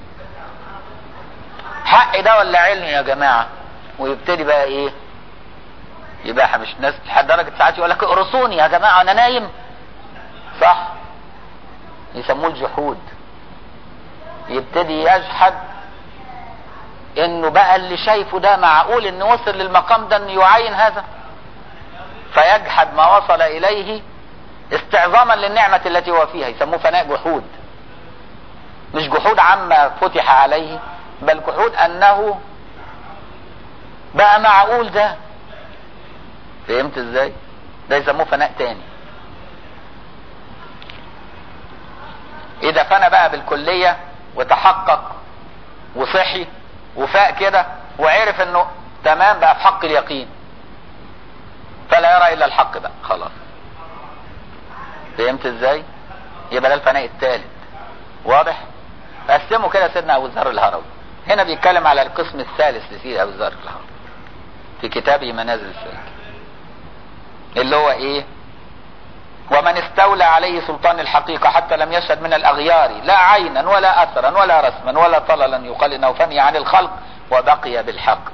حق ده ولا علم يا جماعة ويبتدي بقى ايه يبقى مش ناس لحد درجة ساعات يقول لك اقرصوني يا جماعة انا نايم صح يسموه الجحود يبتدي يجحد انه بقى اللي شايفه ده معقول انه وصل للمقام ده انه يعين هذا فيجحد ما وصل اليه استعظاما للنعمة التي هو فيها يسموه فناء جحود مش جحود عما فتح عليه بل جحود انه بقى معقول ده فهمت ازاي ده يسموه فناء تاني اذا فنى بقى بالكلية وتحقق وصحي وفاق كده وعرف انه تمام بقى في حق اليقين فلا يرى الا الحق بقى خلاص فهمت ازاي يبقى ده الفناء الثالث واضح قسمه كده سيدنا ابو ذر الهروي هنا بيتكلم على القسم الثالث لسيدنا ابو ذر الهروي في كتابه منازل السلك اللي هو ايه ومن استولى عليه سلطان الحقيقة حتى لم يشهد من الأغيار لا عينا ولا أثرا ولا رسما ولا طللا يقال إنه فني عن الخلق وبقي بالحق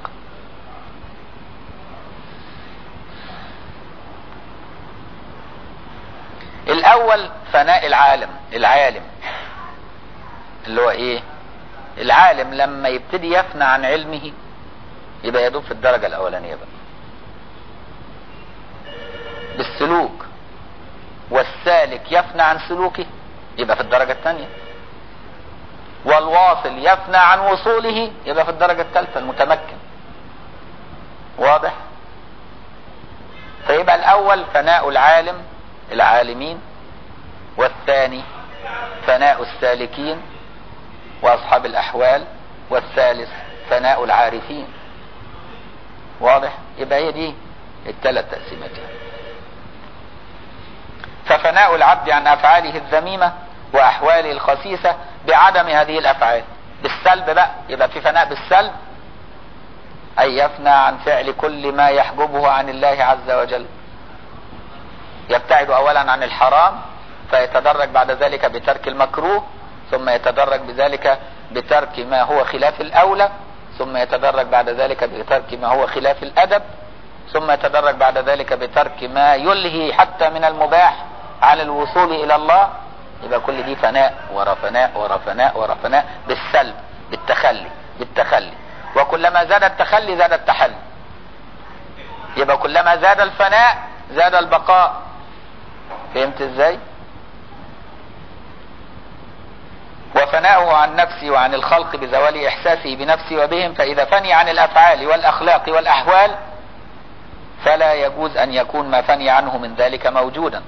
الأول فناء العالم العالم اللي هو إيه العالم لما يبتدي يفنى عن علمه يبقى يدوب في الدرجة الأولانية بقى بالسلوك والسالك يفنى عن سلوكه يبقى في الدرجة الثانية والواصل يفنى عن وصوله يبقى في الدرجة الثالثة المتمكن واضح فيبقى الأول فناء العالم العالمين والثاني فناء السالكين وأصحاب الأحوال والثالث فناء العارفين واضح يبقى هي دي الثلاث تقسيمات ففناء العبد عن افعاله الذميمه واحواله الخسيسه بعدم هذه الافعال بالسلب بقى يبقى في فناء بالسلب اي يفنى عن فعل كل ما يحجبه عن الله عز وجل يبتعد اولا عن الحرام فيتدرج بعد ذلك بترك المكروه ثم يتدرج بذلك بترك ما هو خلاف الاولى ثم يتدرج بعد ذلك بترك ما هو خلاف الادب ثم يتدرج بعد ذلك بترك ما يلهي حتى من المباح عن الوصول الى الله يبقى كل دي فناء ورا فناء ورا فناء ورا فناء بالسلب بالتخلي بالتخلي وكلما زاد التخلي زاد التحلي يبقى كلما زاد الفناء زاد البقاء فهمت ازاي وفناؤه عن نفسه وعن الخلق بزوال احساسه بنفسه وبهم فاذا فني عن الافعال والاخلاق والاحوال فلا يجوز ان يكون ما فني عنه من ذلك موجودا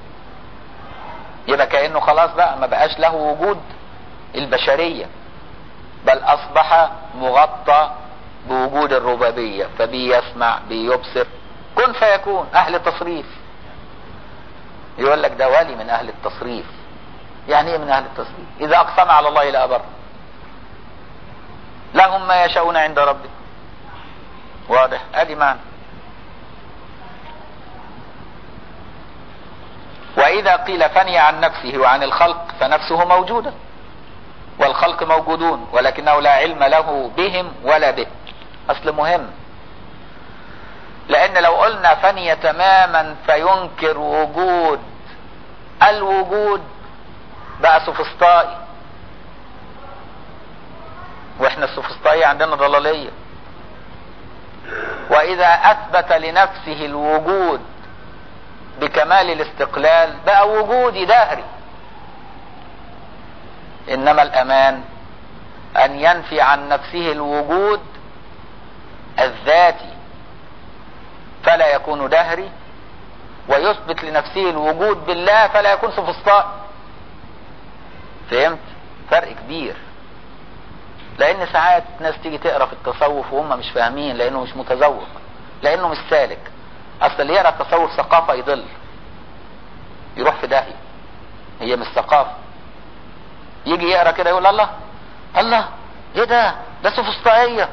يبقى كانه خلاص بقى ما بقاش له وجود البشريه بل اصبح مغطى بوجود الربابيه فبيسمع بيبصر كن فيكون اهل تصريف يقول لك ده ولي من اهل التصريف يعني ايه من اهل التصريف اذا اقسم على الله لا بر لهم ما يشاءون عند ربهم واضح ادي معنى واذا قيل فني عن نفسه وعن الخلق فنفسه موجودة والخلق موجودون ولكنه لا علم له بهم ولا به اصل مهم لان لو قلنا فني تماما فينكر وجود الوجود بقى سوفسطائي واحنا السوفسطائية عندنا ضلالية واذا اثبت لنفسه الوجود بكمال الاستقلال بقى وجودي دهري انما الامان ان ينفي عن نفسه الوجود الذاتي فلا يكون دهري ويثبت لنفسه الوجود بالله فلا يكون سوفسطائي فهمت فرق كبير لان ساعات ناس تيجي تقرا في التصوف وهم مش فاهمين لانه مش متذوق لانه مش سالك اصل اللي يقرا تصور ثقافه يضل يروح في داهيه هي مش ثقافه يجي يقرا كده يقول الله الله ايه ده ده سوفسطائيه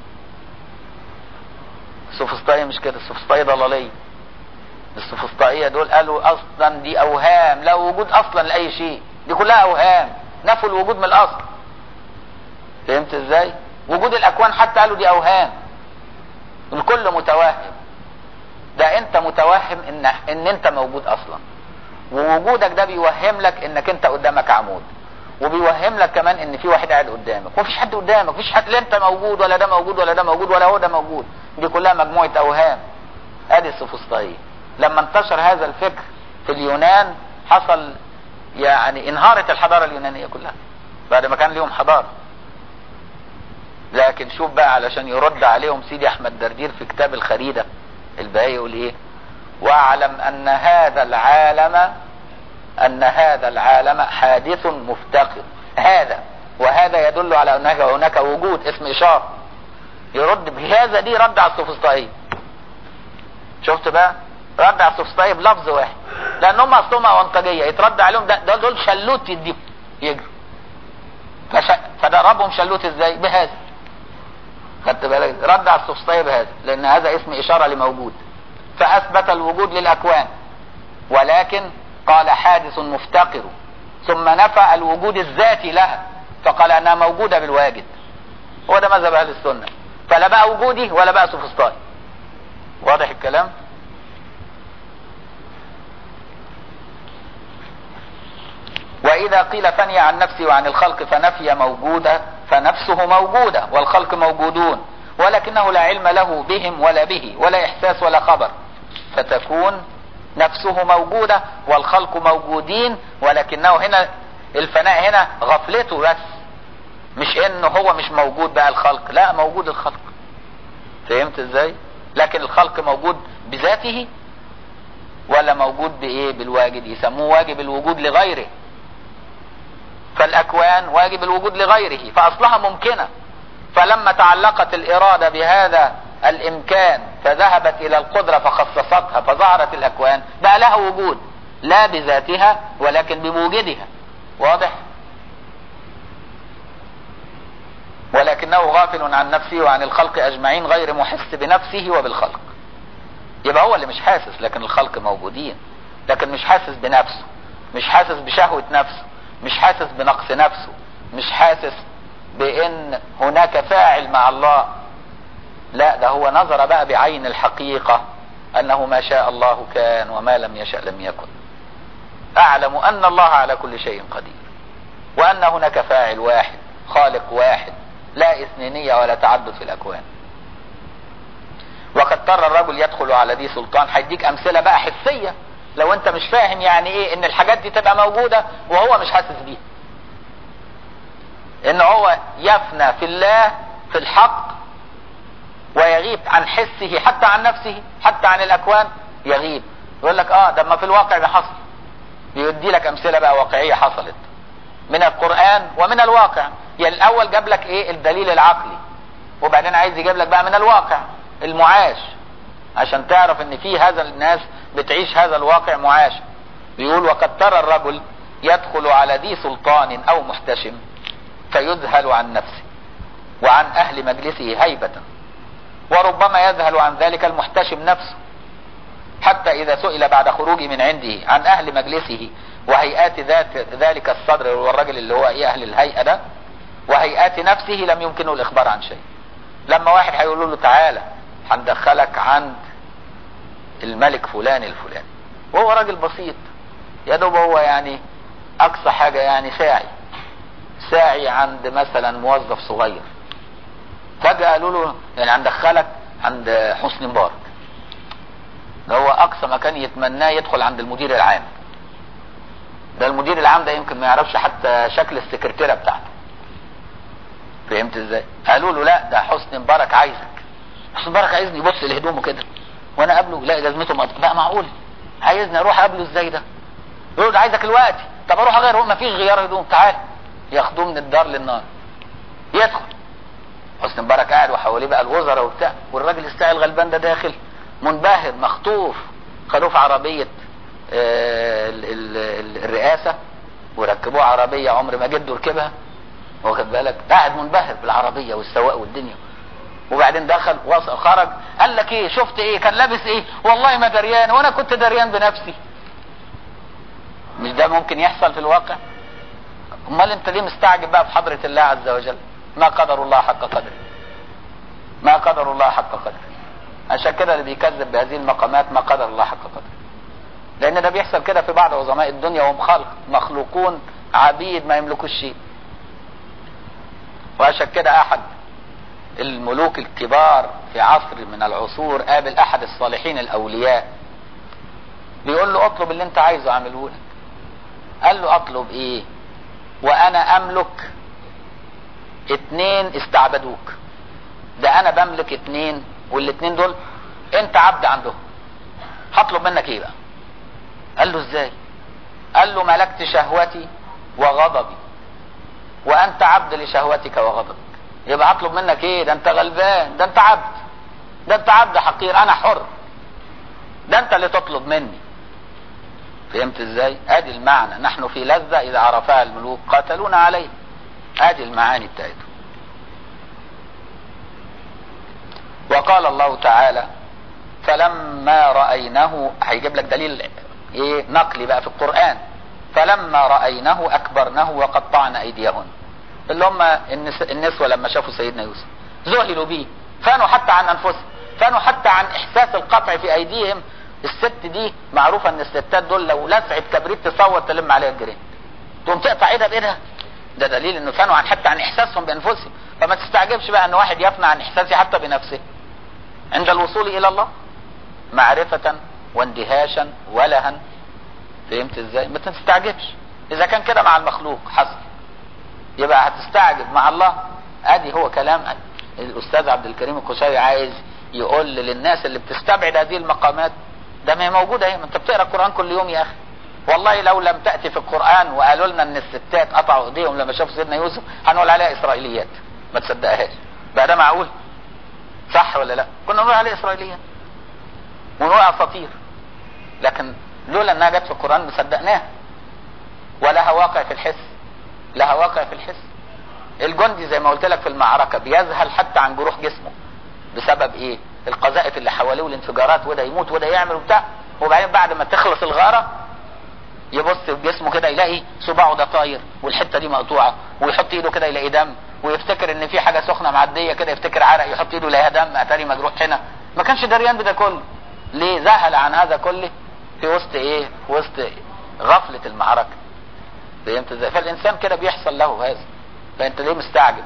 السوفسطائيه مش كده السوفسطائيه ضلاليه السوفسطائيه دول قالوا اصلا دي اوهام لا وجود اصلا لاي شيء دي كلها اوهام نفوا الوجود من الاصل فهمت ازاي وجود الاكوان حتى قالوا دي اوهام الكل متوهم ده انت متوهم ان ان انت موجود اصلا ووجودك ده بيوهم لك انك انت قدامك عمود وبيوهم لك كمان ان في واحد قاعد قدامك ومفيش حد قدامك مفيش حد لا انت موجود ولا ده موجود ولا ده موجود ولا هو ده موجود دي كلها مجموعه اوهام ادي السوفسطائيه لما انتشر هذا الفكر في اليونان حصل يعني انهارت الحضاره اليونانيه كلها بعد ما كان ليهم حضاره لكن شوف بقى علشان يرد عليهم سيدي احمد دردير في كتاب الخريده الباقي يقول ايه واعلم ان هذا العالم ان هذا العالم حادث مفتقر هذا وهذا يدل على ان هناك وجود اسم اشاره يرد بهذا دي رد على السوفسطائيه شفت بقى رد على السوفسطائيه بلفظ واحد لان هم اصلهم اونطاجيه يترد عليهم ده ده دول شلوت يديهم يجروا فش... فدربهم شلوت ازاي بهذا خدت بالك رد على السوفسطائيه بهذا لان هذا اسم اشاره لموجود فاثبت الوجود للاكوان ولكن قال حادث مفتقر ثم نفى الوجود الذاتي لها فقال انها موجوده بالواجد هو ده مذهب اهل السنه فلا بقى وجودي ولا بقى سوفسطائي واضح الكلام واذا قيل فني عن نفسي وعن الخلق فنفي موجوده فنفسه موجوده والخلق موجودون ولكنه لا علم له بهم ولا به ولا احساس ولا خبر فتكون نفسه موجوده والخلق موجودين ولكنه هنا الفناء هنا غفلته بس مش انه هو مش موجود بقى الخلق لا موجود الخلق فهمت ازاي لكن الخلق موجود بذاته ولا موجود بايه بالواجد يسموه واجب الوجود لغيره فالاكوان واجب الوجود لغيره فاصلها ممكنه فلما تعلقت الاراده بهذا الامكان فذهبت الى القدره فخصصتها فظهرت الاكوان بقى لها وجود لا بذاتها ولكن بموجدها واضح ولكنه غافل عن نفسه وعن الخلق اجمعين غير محس بنفسه وبالخلق يبقى هو اللي مش حاسس لكن الخلق موجودين لكن مش حاسس بنفسه مش حاسس بشهوة نفسه مش حاسس بنقص نفسه مش حاسس بان هناك فاعل مع الله لا ده هو نظر بقى بعين الحقيقة انه ما شاء الله كان وما لم يشأ لم يكن اعلم ان الله على كل شيء قدير وان هناك فاعل واحد خالق واحد لا اثنينية ولا تعدد في الاكوان وقد اضطر الرجل يدخل على ذي سلطان هيديك امثلة بقى حسية لو انت مش فاهم يعني ايه ان الحاجات دي تبقى موجودة وهو مش حاسس بيها ان هو يفنى في الله في الحق ويغيب عن حسه حتى عن نفسه حتى عن الاكوان يغيب يقول لك اه ده ما في الواقع ده حصل بيدي لك امثله بقى واقعيه حصلت من القران ومن الواقع يعني الاول جاب لك ايه الدليل العقلي وبعدين عايز يجيب لك بقى من الواقع المعاش عشان تعرف ان في هذا الناس بتعيش هذا الواقع معاش بيقول وقد ترى الرجل يدخل على ذي سلطان او محتشم فيذهل عن نفسه وعن اهل مجلسه هيبة وربما يذهل عن ذلك المحتشم نفسه حتى اذا سئل بعد خروجه من عنده عن اهل مجلسه وهيئات ذات ذلك الصدر والرجل اللي هو ايه اهل الهيئة ده وهيئات نفسه لم يمكنه الاخبار عن شيء لما واحد هيقول له تعالى هندخلك عند الملك فلان الفلاني وهو راجل بسيط يا دوب هو يعني اقصى حاجة يعني ساعي ساعي عند مثلا موظف صغير فجأة قالوا له يعني هندخلك عند حسني مبارك ده هو اقصى مكان يتمناه يدخل عند المدير العام ده المدير العام ده يمكن ما يعرفش حتى شكل السكرتيرة بتاعته فهمت ازاي قالوا له لا ده حسني مبارك عايزك حسني مبارك عايزني يبص لهدومه كده وانا قابله لا جزمته مقطع بقى معقول عايزني اروح اقابله ازاي ده يقول له عايزك الوقت طب اروح اغير ما فيش غيار هدوم تعال ياخدوه من الدار للنار يدخل حسني مبارك قاعد وحواليه بقى الوزراء وبتاع والراجل الساعي الغلبان ده داخل منبهر مخطوف خدوه في عربية آه، ال- ال- ال- الرئاسة وركبوه عربية عمر ما جده ركبها واخد بالك قاعد منبهر بالعربية والسواق والدنيا وبعدين دخل وصل خرج قال لك ايه شفت ايه كان لابس ايه والله ما دريان وانا كنت دريان بنفسي مش ده ممكن يحصل في الواقع امال انت ليه مستعجب بقى في حضرة الله عز وجل ما قدر الله حق قدره ما قدر الله حق قدره عشان كده اللي بيكذب بهذه المقامات ما قدر الله حق قدره لان ده بيحصل كده في بعض عظماء الدنيا وهم خلق مخلوقون عبيد ما يملكوش شيء وعشان كده احد الملوك الكبار في عصر من العصور قابل احد الصالحين الاولياء بيقول له اطلب اللي انت عايزه اعمله لك قال له اطلب ايه وانا املك اتنين استعبدوك ده انا بملك اتنين والاتنين دول انت عبد عندهم هطلب منك ايه بقى قال له ازاي قال له ملكت شهوتي وغضبي وانت عبد لشهوتك وغضبك يبقى هطلب منك ايه ده انت غلبان ده انت عبد ده انت عبد حقير انا حر ده انت اللي تطلب مني فهمت ازاي ادي المعنى نحن في لذة اذا عرفها الملوك قاتلونا عليه ادي المعاني بتاعته وقال الله تعالى فلما رأينه هيجيب لك دليل ايه نقلي بقى في القرآن فلما رأينه أكبرنه وقطعن أيديهن اللي هم النس... النسوة لما شافوا سيدنا يوسف ذهلوا به فانوا حتى عن أنفسهم فانوا حتى عن إحساس القطع في أيديهم الست دي معروفة ان الستات دول لو لسعت كبريت تصوت تلم عليها الجرين تقوم تقطع ايدها بايدها ده دليل انه فانوا عن حتى عن احساسهم بانفسهم فما تستعجبش بقى ان واحد يفنى عن احساسه حتى بنفسه عند الوصول الى الله معرفة واندهاشا ولها فهمت ازاي ما تستعجبش اذا كان كده مع المخلوق حصل يبقى هتستعجب مع الله ادي هو كلام الاستاذ عبد الكريم القشيري عايز يقول للناس اللي بتستبعد هذه المقامات ده ما هي موجوده اهي ما انت بتقرا القران كل يوم يا اخي والله لو لم تاتي في القران وقالوا لنا ان الستات قطعوا ايديهم لما شافوا سيدنا يوسف هنقول عليها اسرائيليات ما تصدقهاش بقى ده معقول صح ولا لا كنا نقول عليها اسرائيليات ونقول اساطير لكن لولا انها جت في القران مصدقناها ولها واقع في الحس لها واقع في الحس الجندي زي ما قلت لك في المعركه بيذهل حتى عن جروح جسمه بسبب ايه القذائف اللي حواليه والانفجارات وده يموت وده يعمل وبتاع وبعدين بعد ما تخلص الغاره يبص في جسمه كده يلاقي صباعه ده طاير والحته دي مقطوعه ويحط ايده كده يلاقي دم ويفتكر ان في حاجه سخنه معديه كده يفتكر عرق يحط ايده يلاقيها دم اتاري مجروح هنا ما كانش دريان بده كله ليه ذهل عن هذا كله في وسط ايه في وسط غفله المعركه فهمت ازاي فالانسان كده بيحصل له هذا فانت ليه مستعجب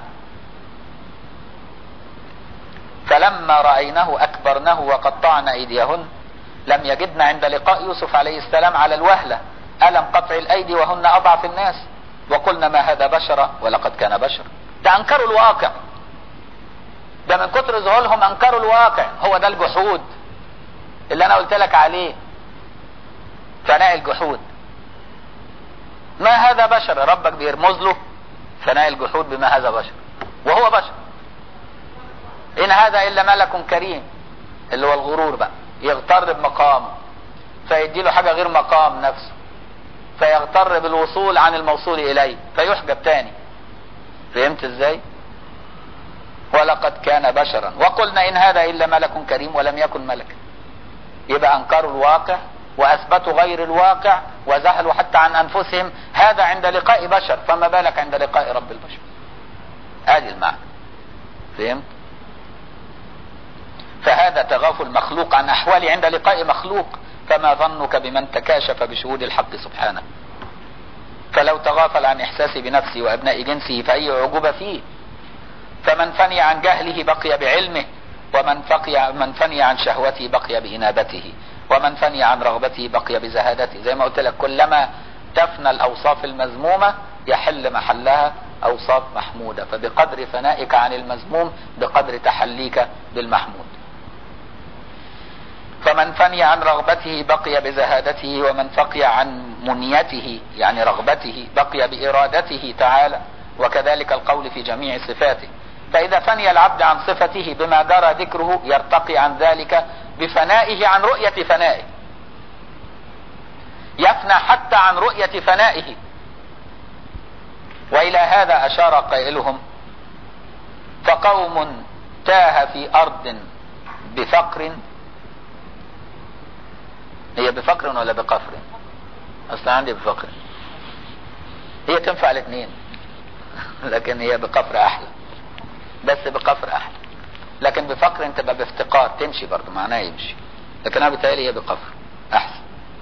فلما رأيناه أكبرنه وقطعن أيديهن لم يجدن عند لقاء يوسف عليه السلام على الوهلة ألم قطع الأيدي وهن أضعف الناس وقلنا ما هذا بشرا ولقد كان بشرا ده أنكروا الواقع ده من كتر ذهولهم أنكروا الواقع هو ده الجحود اللي أنا قلت لك عليه فناء الجحود ما هذا بشر ربك بيرمز له فناء الجحود بما هذا بشر وهو بشر ان هذا الا ملك كريم اللي هو الغرور بقى يغتر بمقامه فيدي له حاجه غير مقام نفسه فيغتر بالوصول عن الموصول اليه فيحجب تاني فهمت ازاي ولقد كان بشرا وقلنا ان هذا الا ملك كريم ولم يكن ملكا يبقى انكروا الواقع واثبتوا غير الواقع وزهلوا حتى عن انفسهم هذا عند لقاء بشر فما بالك عند لقاء رب البشر ادي المعنى فهمت فهذا تغافل مخلوق عن احوالي عند لقاء مخلوق فما ظنك بمن تكاشف بشهود الحق سبحانه فلو تغافل عن احساسي بنفسي وابناء جنسه فاي عجوبه فيه فمن فني عن جهله بقي بعلمه ومن فقي من فني عن شهوته بقي بانابته ومن فني عن رغبته بقي بزهادته زي ما قلت لك كلما تفنى الاوصاف المذمومه يحل محلها اوصاف محموده فبقدر فنائك عن المذموم بقدر تحليك بالمحمود فمن فني عن رغبته بقي بزهادته ومن فقي عن منيته يعني رغبته بقي بارادته تعالى وكذلك القول في جميع صفاته فاذا فني العبد عن صفته بما جرى ذكره يرتقي عن ذلك بفنائه عن رؤية فنائه يفنى حتى عن رؤية فنائه وإلى هذا أشار قائلهم فقوم تاه في أرض بفقر هي بفقر ولا بقفر أصلا عندي بفقر هي تنفع الاثنين لكن هي بقفر أحلى بس بقفر أحلى لكن بفقر انت بقى بافتقار تمشي برضه معناها يمشي لكن انا بتهيألي هي بقفر احسن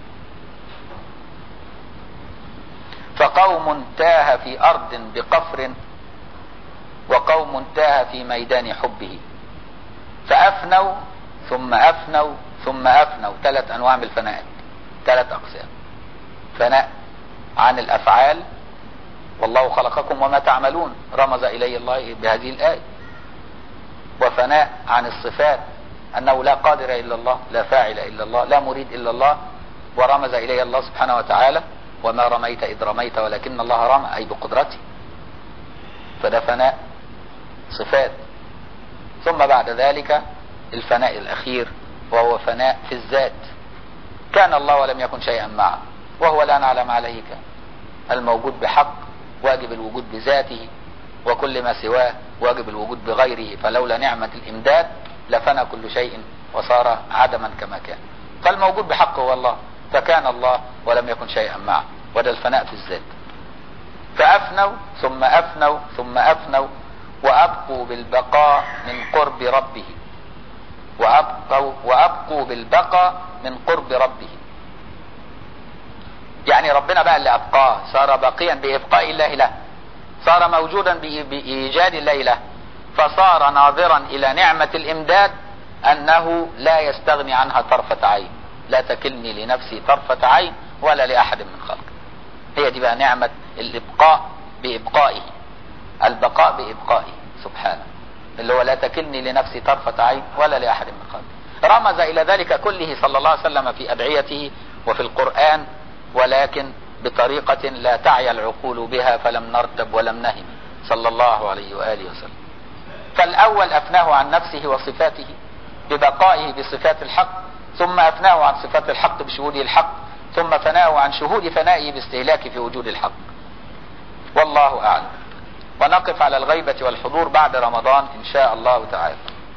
فقوم تاه في ارض بقفر وقوم تاه في ميدان حبه فافنوا ثم افنوا ثم افنوا ثلاث انواع من الفناء ثلاث اقسام فناء عن الافعال والله خلقكم وما تعملون رمز الي الله بهذه الايه وفناء عن الصفات انه لا قادر الا الله لا فاعل الا الله لا مريد الا الله ورمز الي الله سبحانه وتعالى وما رميت اذ رميت ولكن الله رمى اي بقدرته فده فناء صفات ثم بعد ذلك الفناء الاخير وهو فناء في الذات كان الله ولم يكن شيئا معه وهو لا نعلم عليه كان الموجود بحق واجب الوجود بذاته وكل ما سواه واجب الوجود بغيره فلولا نعمة الإمداد لفنى كل شيء وصار عدما كما كان فالموجود بحق هو الله فكان الله ولم يكن شيئا معه وده الفناء في الذات فأفنوا ثم أفنوا ثم أفنوا وأبقوا بالبقاء من قرب ربه وأبقوا, وأبقوا بالبقاء من قرب ربه يعني ربنا بقى اللي أبقاه صار باقيا بإبقاء الله له صار موجودا بإيجاد الله له فصار ناظرا إلى نعمة الإمداد أنه لا يستغني عنها طرفة عين لا تكلني لنفسي طرفة عين ولا لأحد من خلقه هي دي بقى نعمة الإبقاء بإبقائه البقاء بإبقائه سبحانه اللي هو لا تكلني لنفسي طرفة عين ولا لأحد من خلقه رمز إلى ذلك كله صلى الله عليه وسلم في أدعيته وفي القرآن ولكن بطريقة لا تعي العقول بها فلم نرتب ولم نهم صلى الله عليه وآله وسلم فالأول أفناه عن نفسه وصفاته ببقائه بصفات الحق ثم أفناه عن صفات الحق بشهود الحق ثم فناه عن شهود فنائه باستهلاك في وجود الحق والله أعلم ونقف على الغيبة والحضور بعد رمضان إن شاء الله تعالى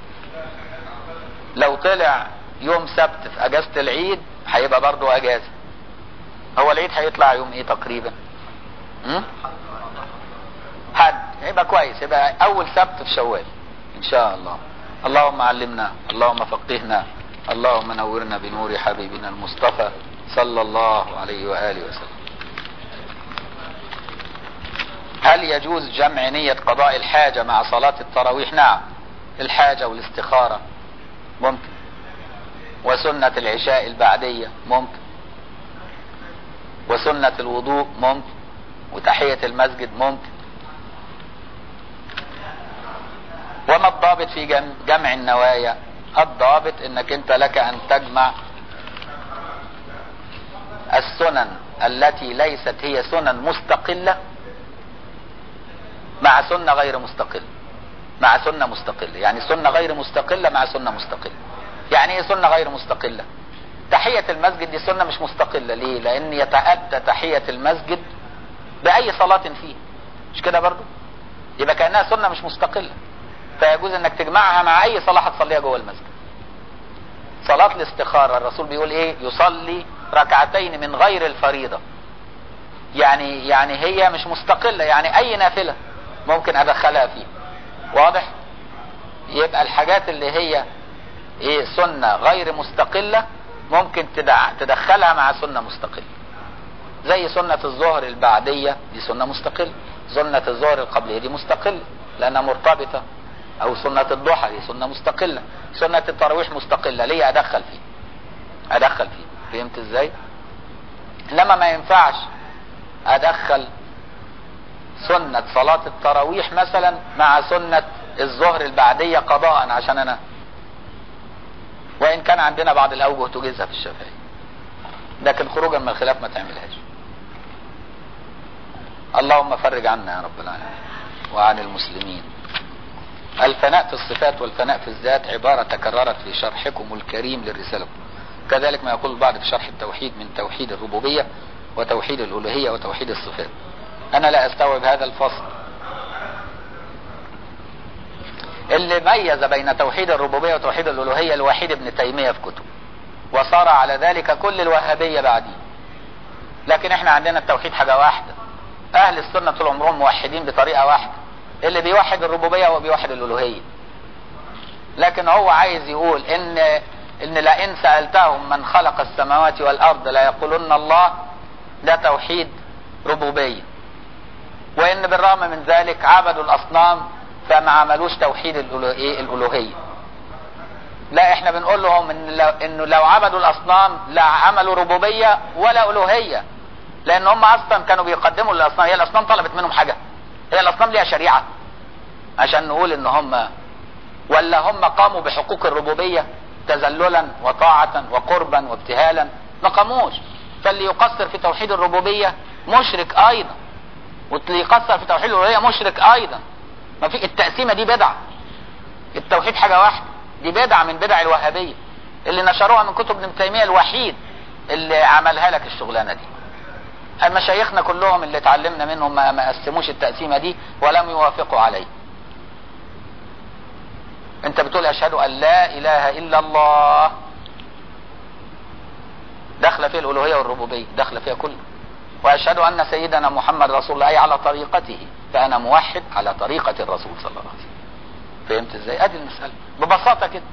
لو طلع يوم سبت في أجازة العيد هيبقى برضه أجازة هو العيد هيطلع يوم ايه تقريبا م? حد يبقى كويس يبقى اول سبت في شوال ان شاء الله اللهم علمنا اللهم فقهنا اللهم نورنا بنور حبيبنا المصطفى صلى الله عليه وآله وسلم هل يجوز جمع نية قضاء الحاجة مع صلاة التراويح نعم الحاجة والاستخارة ممكن وسنة العشاء البعدية ممكن وسنة الوضوء ممكن وتحية المسجد ممكن وما الضابط في جمع النوايا الضابط انك انت لك ان تجمع السنن التي ليست هي سنن مستقلة مع سنة غير مستقلة مع سنة مستقلة يعني سنة غير مستقلة مع سنة مستقلة يعني ايه سنة غير مستقلة تحية المسجد دي سنة مش مستقلة ليه لان يتأتى تحية المسجد بأي صلاة فيه مش كده برضو يبقى كأنها سنة مش مستقلة فيجوز انك تجمعها مع اي صلاة هتصليها جوه المسجد صلاة الاستخارة الرسول بيقول ايه يصلي ركعتين من غير الفريضة يعني يعني هي مش مستقلة يعني اي نافلة ممكن ادخلها فيه واضح يبقى الحاجات اللي هي ايه سنة غير مستقلة ممكن تدع تدخلها مع سنة مستقلة زي سنة الظهر البعدية دي سنة مستقلة سنة الظهر القبلية دي مستقلة لانها مرتبطة او سنة الضحى دي سنة مستقلة سنة التراويح مستقلة ليه ادخل فيه ادخل فيه فهمت ازاي انما ما ينفعش ادخل سنة صلاة التراويح مثلا مع سنة الظهر البعدية قضاء عشان انا وان كان عندنا بعض الاوجه تجيزها في الشافعي لكن خروجا من الخلاف ما تعملهاش اللهم فرج عنا يا رب العالمين وعن المسلمين الفناء في الصفات والفناء في الذات عبارة تكررت في شرحكم الكريم للرسالة كذلك ما يقول البعض في شرح التوحيد من توحيد الربوبية وتوحيد الألوهية وتوحيد الصفات أنا لا أستوعب هذا الفصل اللي ميز بين توحيد الربوبية وتوحيد الألوهية الوحيد ابن تيمية في كتب وصار على ذلك كل الوهابية بعديه لكن احنا عندنا التوحيد حاجة واحدة اهل السنة طول عمرهم موحدين بطريقة واحدة اللي بيوحد الربوبية هو بيوحد الألوهية لكن هو عايز يقول ان ان لئن سألتهم من خلق السماوات والارض لا يقولن الله ده توحيد ربوبية وان بالرغم من ذلك عبدوا الاصنام فما عملوش توحيد الالوهية لا احنا بنقول لهم ان لو انه لو عبدوا الاصنام لا عملوا ربوبية ولا الوهية لان هم اصلا كانوا بيقدموا للاصنام هي الاصنام طلبت منهم حاجة هي الاصنام ليها شريعة عشان نقول ان هم ولا هم قاموا بحقوق الربوبية تذللا وطاعة وقربا وابتهالا ما قاموش فاللي يقصر في توحيد الربوبية مشرك ايضا واللي يقصر في توحيد الالوهية مشرك ايضا ما في التقسيمة دي بدعة التوحيد حاجة واحدة دي بدعة من بدع الوهابية اللي نشروها من كتب ابن تيمية الوحيد اللي عملها لك الشغلانة دي مشايخنا كلهم اللي اتعلمنا منهم ما, ما قسموش التقسيمة دي ولم يوافقوا عليه انت بتقول اشهد ان لا اله الا الله داخله فيها الالوهيه والربوبيه داخله فيها كله واشهد ان سيدنا محمد رسول الله اي على طريقته فانا موحد على طريقه الرسول صلى الله عليه وسلم فهمت ازاي ادي المساله ببساطه كده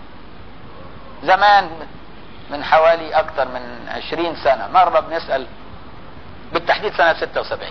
زمان من حوالي اكتر من عشرين سنه مره بنسال بالتحديد سنه 76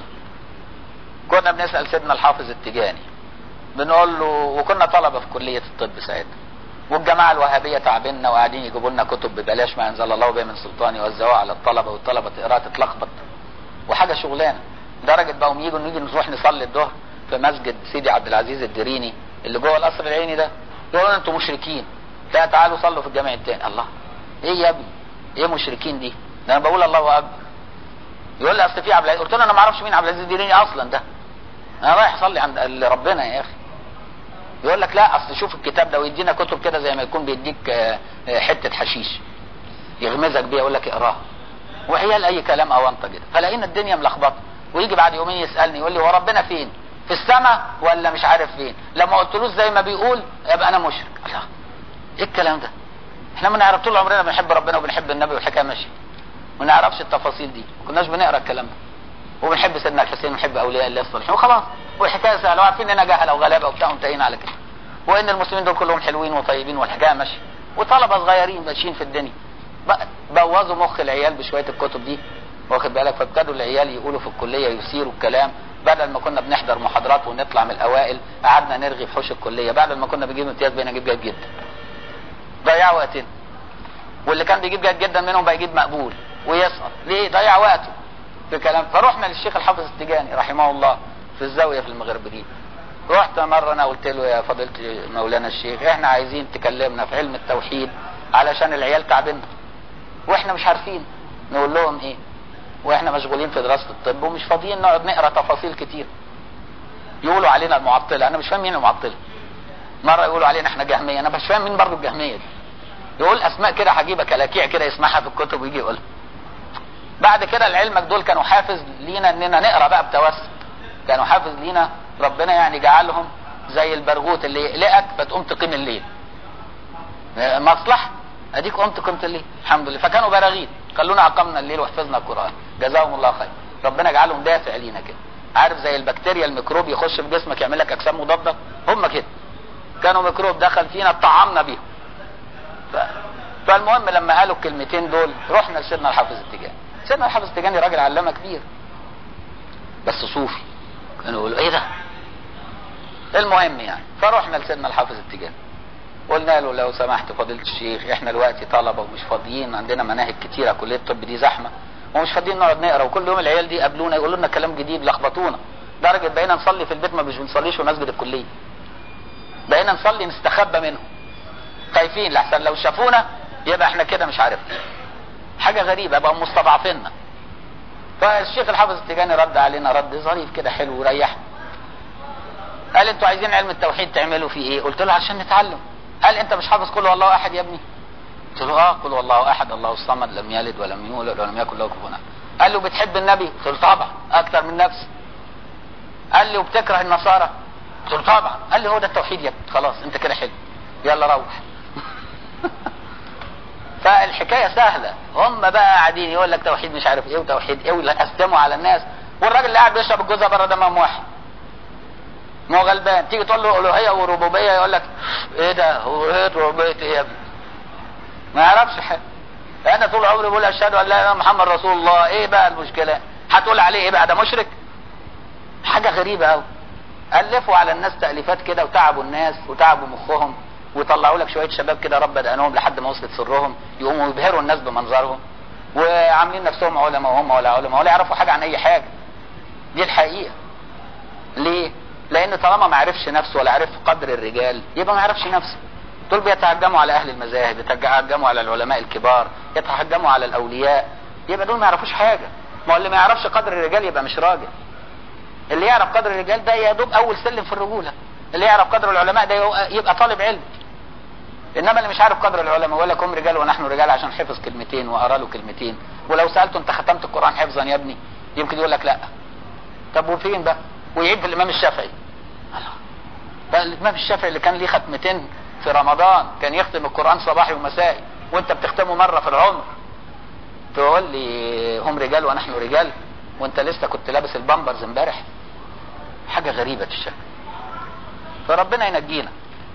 كنا بنسال سيدنا الحافظ التجاني بنقول له وكنا طلبه في كليه الطب ساعتها والجماعه الوهابيه تعبنا وقاعدين يجيبوا لنا كتب ببلاش ما انزل الله بها من سلطان يوزعوها على الطلبه والطلبه تقراها تتلخبط وحاجه شغلانه درجه بقوا يجوا نيجي نروح نصلي الظهر في مسجد سيدي عبد العزيز الدريني اللي جوه القصر العيني ده يقولوا انتوا مشركين لا تعالوا صلوا في الجامع التاني الله ايه يا ابني ايه مشركين دي ده انا بقول الله اكبر يقول لي اصل في عبد العزيز قلت له انا ما اعرفش مين عبد العزيز الدريني اصلا ده انا رايح اصلي عند ربنا يا اخي يقول لك لا اصل شوف الكتاب ده ويدينا كتب كده زي ما يكون بيديك حته حشيش يغمزك بيها يقول لك اقراها وعيال اي كلام اونطه كده فلاقينا الدنيا ملخبطه ويجي بعد يومين يسالني يقول لي هو ربنا فين في السماء ولا مش عارف فين لما قلتلوش زي ما بيقول يبقى انا مشرك الله ايه الكلام ده احنا ما نعرف طول عمرنا بنحب ربنا وبنحب النبي والحكايه ماشيه ما نعرفش التفاصيل دي ما كناش بنقرا الكلام ده وبنحب سيدنا الحسين ونحب اولياء الله الصالحين وخلاص والحكايه سهله وعارفين اننا جهله وغلابه وبتاع وانتهينا على كده وان المسلمين دول كلهم حلوين وطيبين والحكايه ماشيه وطلبه صغيرين ماشيين في الدنيا بوظوا مخ العيال بشويه الكتب دي واخد بالك فابتدوا العيال يقولوا في الكليه يثيروا الكلام بدل ما كنا بنحضر محاضرات ونطلع من الاوائل قعدنا نرغي في حوش الكليه بدل ما كنا بنجيب امتياز بقينا نجيب جيد جدا ضيع وقتنا واللي كان بيجيب جيد جدا منهم بقى يجيب مقبول ويسقط ليه ضيع وقته في كلام فرحنا للشيخ الحافظ التجاني رحمه الله في الزاويه في المغربلين رحت مره انا قلت له يا فضيله مولانا الشيخ احنا عايزين تكلمنا في علم التوحيد علشان العيال تعبنا واحنا مش عارفين نقول لهم ايه واحنا مشغولين في دراسه الطب ومش فاضيين نقعد نقرا تفاصيل كتير يقولوا علينا المعطله انا مش فاهم مين المعطله مره يقولوا علينا احنا جهميه انا مش فاهم مين برضه الجهميه دي يقول اسماء كده عجيبه كلاكيع كده يسمعها في الكتب ويجي يقولها بعد كده لعلمك دول كانوا حافز لينا اننا نقرا بقى بتوسط كانوا حافز لينا ربنا يعني جعلهم زي البرغوث اللي يقلقك فتقوم تقيم الليل مصلحه اديك قمت قمت الليل الحمد لله فكانوا براغيث خلونا اقمنا الليل وحفظنا القران جزاهم الله خير ربنا جعلهم دافع لينا كده عارف زي البكتيريا الميكروب يخش في جسمك يعمل لك اجسام مضاده هم كده كانوا ميكروب دخل فينا اتطعمنا بيهم ف... فالمهم لما قالوا الكلمتين دول رحنا لسيدنا الحافظ التجاني سيدنا الحافظ التجاني راجل علامه كبير بس صوفي كانوا يقولوا ايه ده المهم يعني فرحنا لسيدنا الحافظ التجاني قلنا له لو سمحت فضيلة الشيخ احنا دلوقتي طلبة ومش فاضيين عندنا مناهج كتيرة كلية الطب دي زحمة ومش فاضيين نقعد نقرا وكل يوم العيال دي يقابلونا يقولوا لنا كلام جديد لخبطونا درجة بقينا نصلي في البيت ما مش بنصليش في مسجد الكلية بقينا نصلي نستخبى منهم خايفين لحسن لو شافونا يبقى احنا كده مش عارف حاجة غريبة بقوا مستضعفيننا فالشيخ الحافظ التجاني رد علينا رد ظريف كده حلو وريحنا قال انتوا عايزين علم التوحيد تعملوا فيه ايه قلت له عشان نتعلم قال انت مش حافظ قل هو الله احد يا ابني قلت له اه قل هو الله احد الله الصمد لم يلد ولم يولد ولم يكن له كفوا احد قال له بتحب النبي قلت له طبعا اكتر من نفسي قال لي وبتكره النصارى قلت له طبعا قال لي هو ده التوحيد يا ابني خلاص انت كده حلو يلا روح فالحكايه سهله هم بقى قاعدين يقول لك توحيد مش عارف ايه وتوحيد ايه ويقسموا على الناس والراجل اللي قاعد بيشرب الجوزه بره ده مام واحد ما هو غلبان تيجي تقول له الوهيه وربوبيه يقول لك ايه ده هو ايه ربوبيه ايه يا ابني ما يعرفش حاجه انا طول عمري بقول اشهد ان لا اله الا محمد رسول الله ايه بقى المشكله هتقول عليه ايه بقى ده مشرك حاجه غريبه قوي الفوا على الناس تاليفات كده وتعبوا الناس وتعبوا مخهم ويطلعوا لك شويه شباب كده رب دقنهم لحد ما وصلت سرهم يقوموا يبهروا الناس بمنظرهم وعاملين نفسهم علماء وهم ولا علماء ولا يعرفوا حاجه عن اي حاجه دي الحقيقه ليه لان طالما ما عرفش نفسه ولا عرف قدر الرجال يبقى ما يعرفش نفسه دول بيتهجموا على اهل المذاهب يتهجموا على العلماء الكبار يتهجموا على الاولياء يبقى دول ما يعرفوش حاجه ما هو اللي ما يعرفش قدر الرجال يبقى مش راجل اللي يعرف قدر الرجال ده يا دوب اول سلم في الرجوله اللي يعرف قدر العلماء ده يبقى طالب علم انما اللي مش عارف قدر العلماء ولا كم رجال ونحن رجال عشان حفظ كلمتين وقرا له كلمتين ولو سالته انت ختمت القران حفظا يا ابني يمكن يقول لك لا طب وفين بقى ويعيب في الامام الشافعي بقى الامام الشافعي اللي كان ليه ختمتين في رمضان كان يختم القران صباحي ومسائي وانت بتختمه مره في العمر تقول لي هم رجال ونحن رجال وانت لسه كنت لابس البامبرز امبارح حاجه غريبه الشكل فربنا ينجينا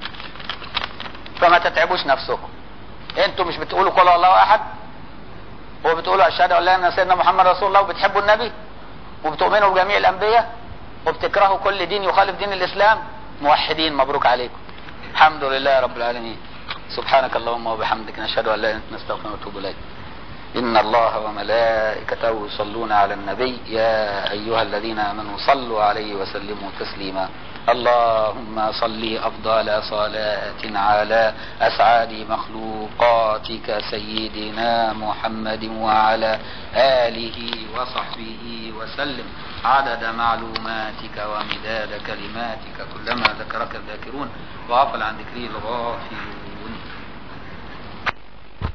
فما تتعبوش نفسكم انتوا مش بتقولوا قول الله احد وبتقولوا اشهد ان لا اله الا سيدنا محمد رسول الله وبتحبوا النبي وبتؤمنوا بجميع الانبياء وبتكرهوا كل دين يخالف دين الاسلام موحدين مبروك عليكم الحمد لله رب العالمين سبحانك اللهم وبحمدك نشهد ان لا اله الا انت نستغفرك ونتوب اليك إن الله وملائكته يصلون على النبي يا أيها الذين آمنوا صلوا عليه وسلموا تسليما اللهم صل أفضل صلاة على أسعد مخلوقاتك سيدنا محمد وعلى آله وصحبه وسلم عدد معلوماتك ومداد كلماتك كلما ذكرك الذاكرون وغفل عن ذكره الغافلون